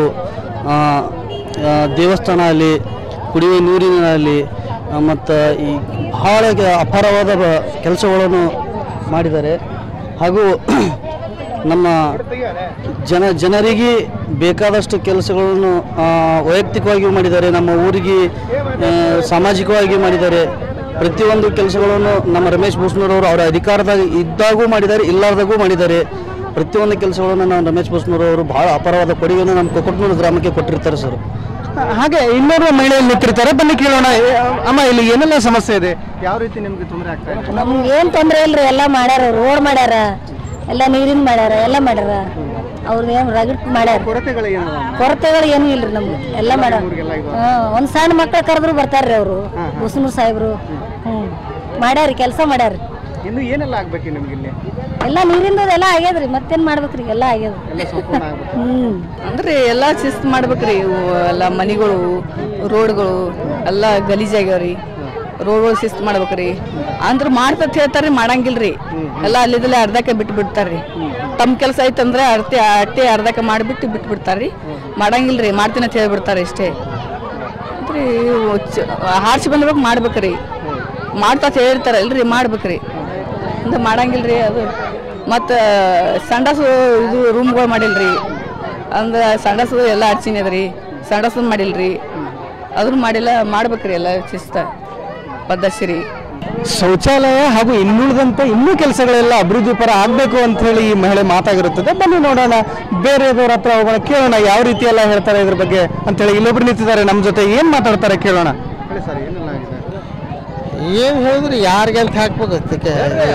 ದೇವಸ್ಥಾನ ಅಲ್ಲಿ ಕುಡಿಯುವ ನೀರಿನಲ್ಲಿ ಮತ್ತು ಈ ಬಹಳ ಕೆ- ಅಪಾರವಾದ ಬ- ಕೆಲಸಗಳನ್ನು ಮಾಡಿದ್ದಾರೆ ಹಾಗೂ ನಮ್ಮ ಜನ ಜನರಿಗೆ ಬೇಕಾದಷ್ಟು ಕೆಲಸಗಳನ್ನು ಆ, ವೈಯಕ್ತಿಕವಾಗಿ ಮಾಡಿದ್ದಾರೆ ನಮ್ಮ ಊರಿಗೆ ಆ, ಸಾಮಾಜಿಕವಾಗಿ ಮಾಡಿದ್ದಾರೆ ಪ್ರತಿಯೊಂದು ಕೆಲಸಗಳನ್ನು ನಮ್ಮ ರಮೇಶ್ ಭೂಷಣರವರು ಅವರ ಅಧಿಕಾರದಾಗ ಇದ್ದಾಗೂ ಮಾಡಿದ್ದಾರೆ ಇಲ್ಲಾರ್ದಾಗೂ ಮಾಡಿದ್ದಾರೆ ಪ್ರತಿಯೊಂದು ಕೆಲಸಗಳನ್ನು ನಾವು ರಮೇಶ್ ಭೂಷಣರವರು ಬಹಳ ಅಪಾರವಾದ ಕೊಡುಗೆಯನ್ನು ನಮ್ಮ ಕೊಕ್ಕಟ್ನೂರು ಗ್ರಾಮಕ್ಕೆ ಕೊಟ್ಟಿರ್ತಾರೆ ಸರ್ ಹಾಗೆ ಇನ್ನೋರ್ವ ಮಹಿಳೆಯಲ್ಲಿ ನಿಂತಿರ್ತಾರೆ ಬನ್ನಿ ಕೇಳೋಣ ಏ, ಅಮ್ಮ ಇಲ್ಲಿ ಏನೆಲ್ಲ ಸಮಸ್ಯೆ ಇದೆ ಯಾವ ರೀತಿ ನಿಮ್ಗೆ ತೊಂದರೆ ಆಗ್ತಾ ಇದೆ ನಮ್ಗೆ ಏನು ತೊಂದರೆ ಇಲ್ರಿ ಎಲ್ಲ ಮಾಡ್ಯಾರ ರೋಡ್ ಮಾಡ್ಯಾರ ಎಲ್ಲ ನೀರಿನ ಮಾಡ್ಯಾರ ಎಲ್ಲ ಮಾಡ್ಯಾರ ಅವ್ರದ್ದು ಏನು ರಗಡ್ ಮಾಡ್ಯಾರ ಕೊರತೆಗಳು ಏನು ಕೊರತೆಗಳು ಏನೂ ಇಲ್ರಿ ನಮ್ಗೆ ಎಲ್ಲ ಮಾಡ್ಯಾರ ಹಾಂ ಒಂದು ಸಣ್ಣ ಮಕ್ಳು ಕರೆದ್ರು ಬರ್ತಾರ್ರಿ ಅವರು ಹುಸ್ನೂರ್ ಸಾಹೇಬ್ರು ಹ್ಞೂ ಮಾಡ್ಯಾರಿ ಕೆಲಸ ಮಾಡ್ಯಾರ ಇನ್ನು ಏನೆಲ್ಲ ಆಗ್ಬೇಕು ನಿಮ್ಗೆ ಇಲ್ಲಿ ಎಲ್ಲ ನೀರಿಂದು ಎಲ್ಲ ಆಗ್ಯದ್ರಿ ಮತ್ತೇನು ಮಾಡ್ಬೇಕ್ರಿ ಎಲ್ಲ ಆಗ್ಯದ ಎಲ್ಲ ಸಂಪೂರ್ಣ ಆಗ್ಬೇಕು ಹ್ಞೂ ಅಂದ್ರೆ ಎಲ್ಲ ಶಿಸ್ತು ಮಾಡ್ಬೇಕ್ರಿ ಇವು ಎಲ್ಲ ಮನಿಗಳು ರೋಡ್ಗಳು ಎಲ್ಲ ಗಲೀಜಾಗ್ಯಾವ್ರಿ ರೋಡ್ಗಳು ಶಿಸ್ತು ಮಾಡ್ಬೇಕ್ರಿ ಅಂದ್ರೆ ಮಾಡ್ತತ್ ಹೇಳ್ತಾರ್ರಿ ಮಾಡಂಗಿಲ್ರಿ ಎಲ್ಲ ಅಲ್ಲಿದಲ್ಲೇ ಅರ್ಧಕ್ಕೆ ಬಿಟ್ಟು ಬಿಡ್ತಾರ್ರಿ ತಮ್ಮ ಕೆಲಸ ಐತಂದ್ರೆ ಅರ್ತಿ ಅಟ್ಟಿ ಅರ್ಧಕ್ಕೆ ಮಾಡಿಬಿಟ್ಟು ಬಿಟ್ಟು ಬಿಡ್ತಾರ್ರಿ ಮಾಡಂಗಿಲ್ರಿ ಮಾಡ್ತೀನಿ ಅಂತ ಹೇಳ್ಬಿಡ್ತಾರೆ ಇಷ್ಟೇ ಅಂದ್ರೆ ಇವು ಚ- ಹಾರ್ಸಿ ಬಂದ್ಬೇಕು ಮಾಡ್ಬೇಕ್ರಿ ಮಾಡ್ತಾ ಹೇಳಿರ್ತಾರೆ ಇಲ್ರಿ ಮಾಡ್ಬೇಕ್ರಿ ಅಂತ ಮಾಡಂಗಿಲ್ರಿ ಅದು ಮತ್ತು ಸಂಡಸು ಇದು ರೂಮ್ಗಳು ಮಾಡಿಲ್ರಿ ಅಂದ್ರೆ ಸಂಡಸು ಎಲ್ಲ ಅಡ್ಸಿನ ಅದ್ರಿ ಸಂಡಸು ಮಾಡಿಲ್ರಿ ಅದನ್ನು ಮಾಡಿಲ್ಲ ಮಾಡ್ಬೇಕ್ರಿ ಎಲ್ಲ ಶಿಸ್ತ ಪದ್ಧತಿ ಶೌಚಾಲಯ ಹಾಗೂ ಇನ್ನುಳಿದಂತೆ ಇನ್ನೂ ಕೆಲಸಗಳೆಲ್ಲ ಅಭಿವೃದ್ಧಿ ಪರ ಆಗಬೇಕು ಅಂತ ಹೇಳಿ ಈ ಮಹಿಳೆ ಮಾತಾಗಿರುತ್ತದೆ ಬನ್ನಿ ನೋಡೋಣ ಬೇರೆಯವ್ರ ಹತ್ರ ಹೋಗೋಣ ಕೇಳೋಣ ಯಾವ ರೀತಿ ಎಲ್ಲ ಹೇಳ್ತಾರೆ ಇದ್ರ ಬಗ್ಗೆ ಅಂತ ಹೇಳಿ ಇಲ್ಲೊಬ್ರು ನಿಂತಿದ್ದಾರೆ ನಮ್ಮ ಜೊತೆ ಏನ್ ಮಾತಾಡ್ತಾರೆ ಕೇಳೋಣ ಹೇಳಿ ಸರ್ ಏನೆಲ್ಲ ಆಗಿದೆ ಏನು ಹೇಳಿದ್ರಿ ಯಾರಿಗೆ ಅಂತ ಹಾಕ್ಬೇಕು ಅದಕ್ಕೆ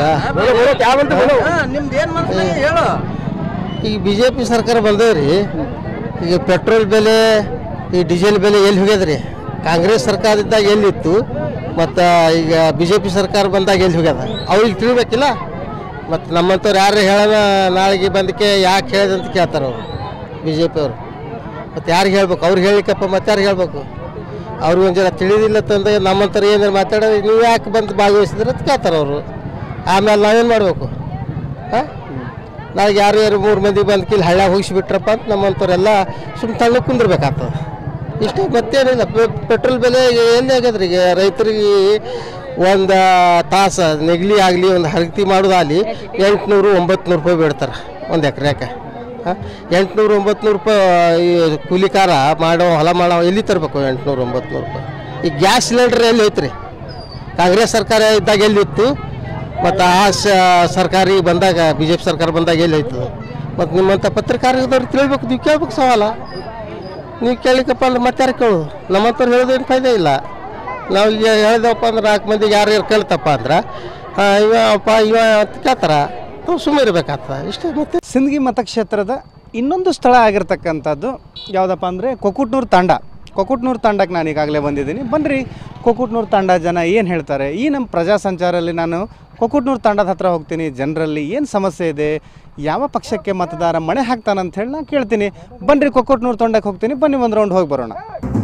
ಈಗ ಬಿ ಜೆ ಪಿ ಸರ್ಕಾರ ಬಂದವ್ರಿ ಈಗ ಪೆಟ್ರೋಲ್ ಬೆಲೆ ಈ ಡೀಸೆಲ್ ಬೆಲೆ ಎಲ್ಲಿ ಹೋಗ್ಯದ್ರಿ ಕಾಂಗ್ರೆಸ್ ಸರ್ಕಾರದಿದ್ದಾಗ ಎಲ್ಲಿತ್ತು ಮತ್ತು ಈಗ ಬಿ ಜೆ ಪಿ ಸರ್ಕಾರ ಬಂದಾಗ ಎಲ್ಲಿ ಹೋಗ್ಯದ ಅವ್ರಿಗೆ ತಿಳಿಬೇಕಿಲ್ಲ ಮತ್ತು ನಮ್ಮಂಥವ್ರು ಯಾರು ಹೇಳೋಣ ನಾಳೆಗೆ ಬಂದಕ್ಕೆ ಯಾಕೆ ಹೇಳಿದೆ ಅಂತ ಕೇಳ್ತಾರೆ ಅವರು ಬಿ ಜೆ ಪಿ ಅವರು ಮತ್ತು ಯಾರಿಗೆ ಹೇಳ್ಬೇಕು ಅವ್ರಿಗೆ ಹೇಳಿಕಪ್ಪ ಮತ್ತೆ ಯಾರಿಗೆ ಹೇಳ್ಬೇಕು ಅವ್ರಿಗೆ ಒಂದು ಜನ ತಿಳಿದಿಲ್ಲ ತಂದೆ ನಮ್ಮಂಥವ್ರು ಏನಾರು ಮಾತಾಡೋದು ನೀವು ಯಾಕೆ ಬಂದು ಭಾಗವಹಿಸಿದ್ರೆ ಅಂತ ಕೇಳ್ತಾರೆ ಅವರು ಆಮೇಲೆ ನಾವೇನು ಮಾಡಬೇಕು ಹಾಂ ನಾಳೆ ಯಾರು ಯಾರು ಮೂರು ಮಂದಿ ಬಂದು ಕಿಲ್ಲಿ ಹಳ್ಳ್ಯಾಗ ಹೋಗಿಸ್ಬಿಟ್ರಪ್ಪ ಅಂತ ನಮ್ಮಂಥವ್ರೆಲ್ಲ ಸುಮ್ಮನೆ ತಳ್ಳ ಕುಂದಿರ್ಬೇಕಾಗ್ತದೆ ಇಷ್ಟೇ ಮತ್ತೇನಿಲ್ಲ ಪೆ- ಪೆಟ್ರೋಲ್ ಬೆಲೆ ಎಲ್ಲಿ ಆಗ್ಯದ್ರಿ ಈಗ ರೈತರಿಗೆ ಒಂದು ತಾಸ ನೆಗಲಿ ಆಗಲಿ ಒಂದು ಹರಗತಿ ಮಾಡೋದಾಗಲಿ ಎಂಟುನೂರು ಒಂಬತ್ತು ನೂರು ರೂಪಾಯಿ ಬೇಡ್ತಾರೆ ಒಂದು ಎಕರೆಗೆ ಎಂಟುನೂರು ಒಂಬತ್ತು ನೂರು ರೂಪಾಯಿ ಈ ಕೂಲಿಕಾರ ಮಾಡೋ ಹೊಲ ಮಾಡೋ ಎಲ್ಲಿ ತರಬೇಕು ಎಂಟುನೂರು ಒಂಬತ್ತು ನೂರು ರೂಪಾಯಿ ಈ ಗ್ಯಾಸ್ ಸಿಲಿಂಡರ್ ಎಲ್ಲಿ ಹೋಯ್ತು ರೀ ಕಾಂಗ್ರೆಸ್ ಸರ್ಕಾರ ಇದ್ದಾಗ ಎಲ್ಲಿತ್ತು ಮತ್ತು ಆ ಸ- ಸರ್ಕಾರಿ ಬಂದಾಗ ಬಿ ಜೆ ಪಿ ಸರ್ಕಾರ ಬಂದಾಗ ಎಲ್ಲಿ ಹೋಯ್ತು ಮತ್ತು ನಿಮ್ಮಂಥ ಪತ್ರಕಾರದವ್ರು ತಿಳ್ಬೇಕು ನೀವು ಕೇಳ್ಬೇಕು ಸವಾಲ ನೀವು ಕೇಳಿಕಪ್ಪ ಅಂದ್ರೆ ಮತ್ತೆ ಯಾರು ಕೇಳೋದು ನಮ್ಮಂಥವ್ರು ಹೇಳೋದೇನು ಫಾಯ್ದೆ ಇಲ್ಲ ನಾವು ಈಗ ಹೇಳ್ದಪ್ಪ ಅಂದ್ರೆ ನಾಲ್ಕು ಮಂದಿಗೆ ಯಾರು ಯಾರು ಕೇಳ್ತಪ್ಪ ಅಂದ್ರೆ ಹಾಂ ಇವ ಅಪ್ಪ ಇವ ಅಂತ ಕೇಳ್ತಾರ ನಾವು ಸುಮ್ಮನೆ ಇರ್ಬೇಕಾಗ್ತದೆ ಇಷ್ಟೇ ಮತ್ತೆ ಸಿಂದಗಿ ಮತಕ್ಷೇತ್ರದ ಇನ್ನೊಂದು ಸ್ಥಳ ಆಗಿರ್ತಕ್ಕಂಥದ್ದು ಯಾವುದಪ್ಪ ಅಂದರೆ ಕೊಕುಟ್ನೂರು ತಾಂಡ ಕೊಕುಟ್ನೂರು ತಾಂಡಕ್ಕೆ ನಾನು ಈಗಾಗಲೇ ಬಂದಿದ್ದೀನಿ ಬನ್ನಿರಿ ಕೊಕುಟ್ನೂರು ತಾಂಡ ಜನ ಏನು ಹೇಳ್ತಾರೆ ಈ ನಮ್ಮ ಪ್ರಜಾ ಸಂಚಾರಲ್ಲಿ ನಾನು ಕೊಕುಟ್ನೂರು ತಾಂಡದ ಹತ್ರ ಹೋಗ್ತೀನಿ ಜನರಲ್ಲಿ ಏನು ಸಮಸ್ಯೆ ಇದೆ ಯಾವ ಪಕ್ಷಕ್ಕೆ ಮತದಾರ ಮಣೆ ಹಾಕ್ತಾನಂತ ಹೇಳಿ ನಾನು ಕೇಳ್ತೀನಿ ಬನ್ನಿರಿ ಕೊಕುಟ್ನೂರು ತಾಂಡಕ್ಕೆ ಹೋಗ್ತೀನಿ ಬನ್ನಿ ಒಂದು ರೌಂಡ್ ಹೋಗಿ ಬರೋಣ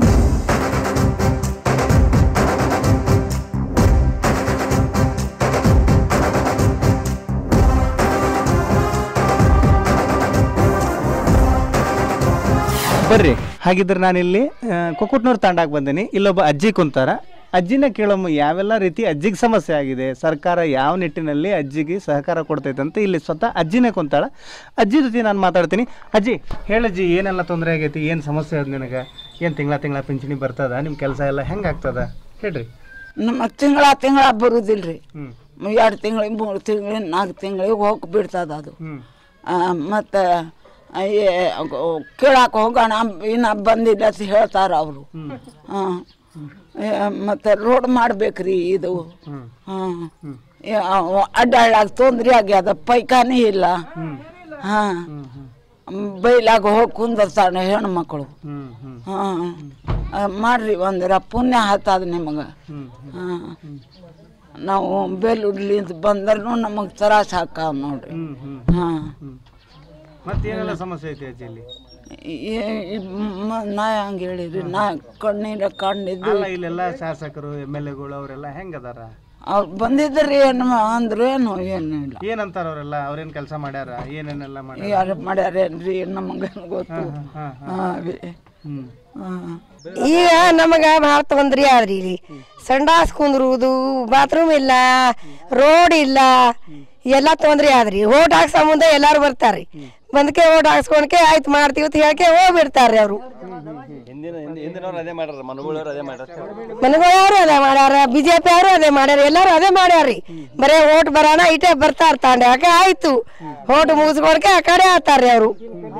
ಬರ್ರಿ ಹಾಗಿದ್ರೆ ನಾನಿಲ್ಲಿ ಆ, ಕೊಕ್ಕುಟ್ನೂರು ತಾಂಡಾಕ್ ಬಂದೀನಿ ಇಲ್ಲೊಬ್ಬ ಅಜ್ಜಿ ಕುಂತಾರ ಅಜ್ಜಿನ ಕೇಳಮ್ಮ ಯಾವೆಲ್ಲ ರೀತಿ ಅಜ್ಜಿಗೆ ಸಮಸ್ಯೆ ಆಗಿದೆ ಸರ್ಕಾರ ಯಾವ ನಿಟ್ಟಿನಲ್ಲಿ ಅಜ್ಜಿಗೆ ಸಹಕಾರ ಕೊಡ್ತೈತೆ ಅಂತ ಇಲ್ಲಿ ಸ್ವತಃ ಅಜ್ಜಿನೇ ಕುಂತಾಳ ಅಜ್ಜಿ ಜೊತೆ ನಾನು ಮಾತಾಡ್ತೀನಿ ಅಜ್ಜಿ ಹೇಳಜ್ಜಿ ಏನೆಲ್ಲ ತೊಂದರೆ ಆಗೈತಿ ಏನು ಸಮಸ್ಯೆ ಅದ ನಿನಗೆ ಏನು ತಿಂಗಳ ತಿಂಗಳ ಪಿಂಚಣಿ ಬರ್ತದ ನಿಮ್ಮ ಕೆಲಸ ಎಲ್ಲ ಹೆಂಗೆ ಆಗ್ತದ ಹೇಳ್ರಿ ನಮ್ಮ ತಿಂಗಳ ತಿಂಗಳ ಬರುದಿಲ್ರಿ ಹ್ಞೂ ಎರಡು ತಿಂಗಳಿಗೆ ಮೂರು ತಿಂಗಳಿಗೆ ನಾಲ್ಕು ತಿಂಗಳಿಗೆ ಹೋಗಿ ಬಿಡ್ತದ ಅದು ಹ್ಞೂ ಮತ್ತು ಕೇಳಕ್ಕೆ ಹೋಗೋಣ ಇನ್ನು ಬಂದಿಲ್ಲ ಅಂತ ಹೇಳ್ತಾರೆ ಅವರು ಹಾಂ ಮತ್ತು ರೋಡ್ ಮಾಡ್ಬೇಕ್ರಿ ಇದು ಹಾಂ ಅಡ್ಡಾಡಾಗ ತೊಂದ್ರೆ ಆಗ್ಯದ ಪೈಖಾನೆ ಇಲ್ಲ ಹಾಂ ಬೈಲಾಗ ಹೋಗಿ ಕುಂದರ್ತಾನೆ ಹೆಣ್ಮಕ್ಳು ಹ್ಞೂ ಹ್ಞೂ ಹಾಂ ಮಾಡ್ರಿ ಒಂದರ ಪುಣ್ಯ ಹತ್ತದ ನಿಮಗೆ ಹಾಂ ನಾವು ಬೆಲ್ಲುಡ್ಲಿಂದ ಬಂದ್ರೂ ನಮಗೆ ತ್ರಾಸ ಹಾಕಾವ ನೋಡ್ರಿ ಹ್ಞೂ ಹ್ಞೂ ಹಾಂ ಮತ್ತೇನೆಲ್ಲ ಸಮಸ್ಯೆ ಐತಿ ಅಜ್ಜಿ ಇಲ್ಲಿ ನಾ ಹಂಗೆ ಹೇಳಿರಿ ನಾ ಕಣ್ಣಿರ ಕಂಡಿದ್ದು ಅಲ್ಲ ಇಲ್ಲೆಲ್ಲ ಶಾಸಕರು ಎಮ್ ಎಲ್ ಎಗಳು ಅವರೆಲ್ಲ ಹೆಂಗದಾರ ಅವ್ರು ಬಂದಿದ್ರಿ ಏನು ಅಂದ್ರು ಏನು ಏನಿಲ್ಲ ಏನಂತಾರ ಅವರೆಲ್ಲ ಅವ್ರೇನ್ ಕೆಲಸ ಮಾಡ್ಯಾರ ಏನೇನೆಲ್ಲ ಮಾಡ್ಯಾರ ಯಾರು ಮಾಡ್ಯಾರೇನ್ರಿ ನಮಗೆ ಗೊತ್ತು ಹಾ, ಹಾಂ ರೀ ಹ್ಮ್ ಹಾಂ ಈಗ ನಮಗ ಭಾಳ ತೊಂದ್ರೆ ಆದ್ರಿ ಇಲ್ಲಿ ಸಂಡಾಸ್ ಕುಂದ್ರುವುದು ಬಾತ್ರೂಮ್ ಇಲ್ಲ ರೋಡ್ ಇಲ್ಲ ಎಲ್ಲ ತೊಂದ್ರೆ ಆದ್ರಿ ಓಟ್ ಹಾಕ್ಸ ಮುಂದೆ ಎಲ್ಲಾರು ಬರ್ತಾರ್ರಿ ಬಂದಕ್ಕೆ ಓಟ್ ಹಾಕ್ಸ್ಕೊಂಡ್ಕೆ ಆಯ್ತು ಮಾಡ್ತೀವಿ ಅಂತ ಹೇಳ್ಕೆ ಹೋಗ್ಬಿಡ್ತಾರ್ರಿ ಅವರು ಹಿಂದಿನ ಹಿಂದಿನವ್ರು ಅದೇ ಮಾಡ್ಯಾರ ಮನುಗಳವ್ರು ಅದೇ ಮಾಡ್ಯಾರ ಮನೆಗಳವರು ಅದೇ ಮಾಡ್ಯಾರ ಬಿಜೆಪಿ ಅವರು ಅದೇ ಮಾಡ್ಯಾರ ಎಲ್ಲಾರು ಅದೇ ಮಾಡ್ಯಾರ್ರಿ ಬರೇ ಓಟ್ ಬರೋಣ ಇಟೇ ಬರ್ತಾರ ತಾಂಡ್ಯಾಕ ಆಯ್ತು ಓಟ್ ಮುಗಿಸ್ಕೊಡ್ಕೆ ಆ ಕಡೆ ಆತಾರ್ರಿ ಅವರು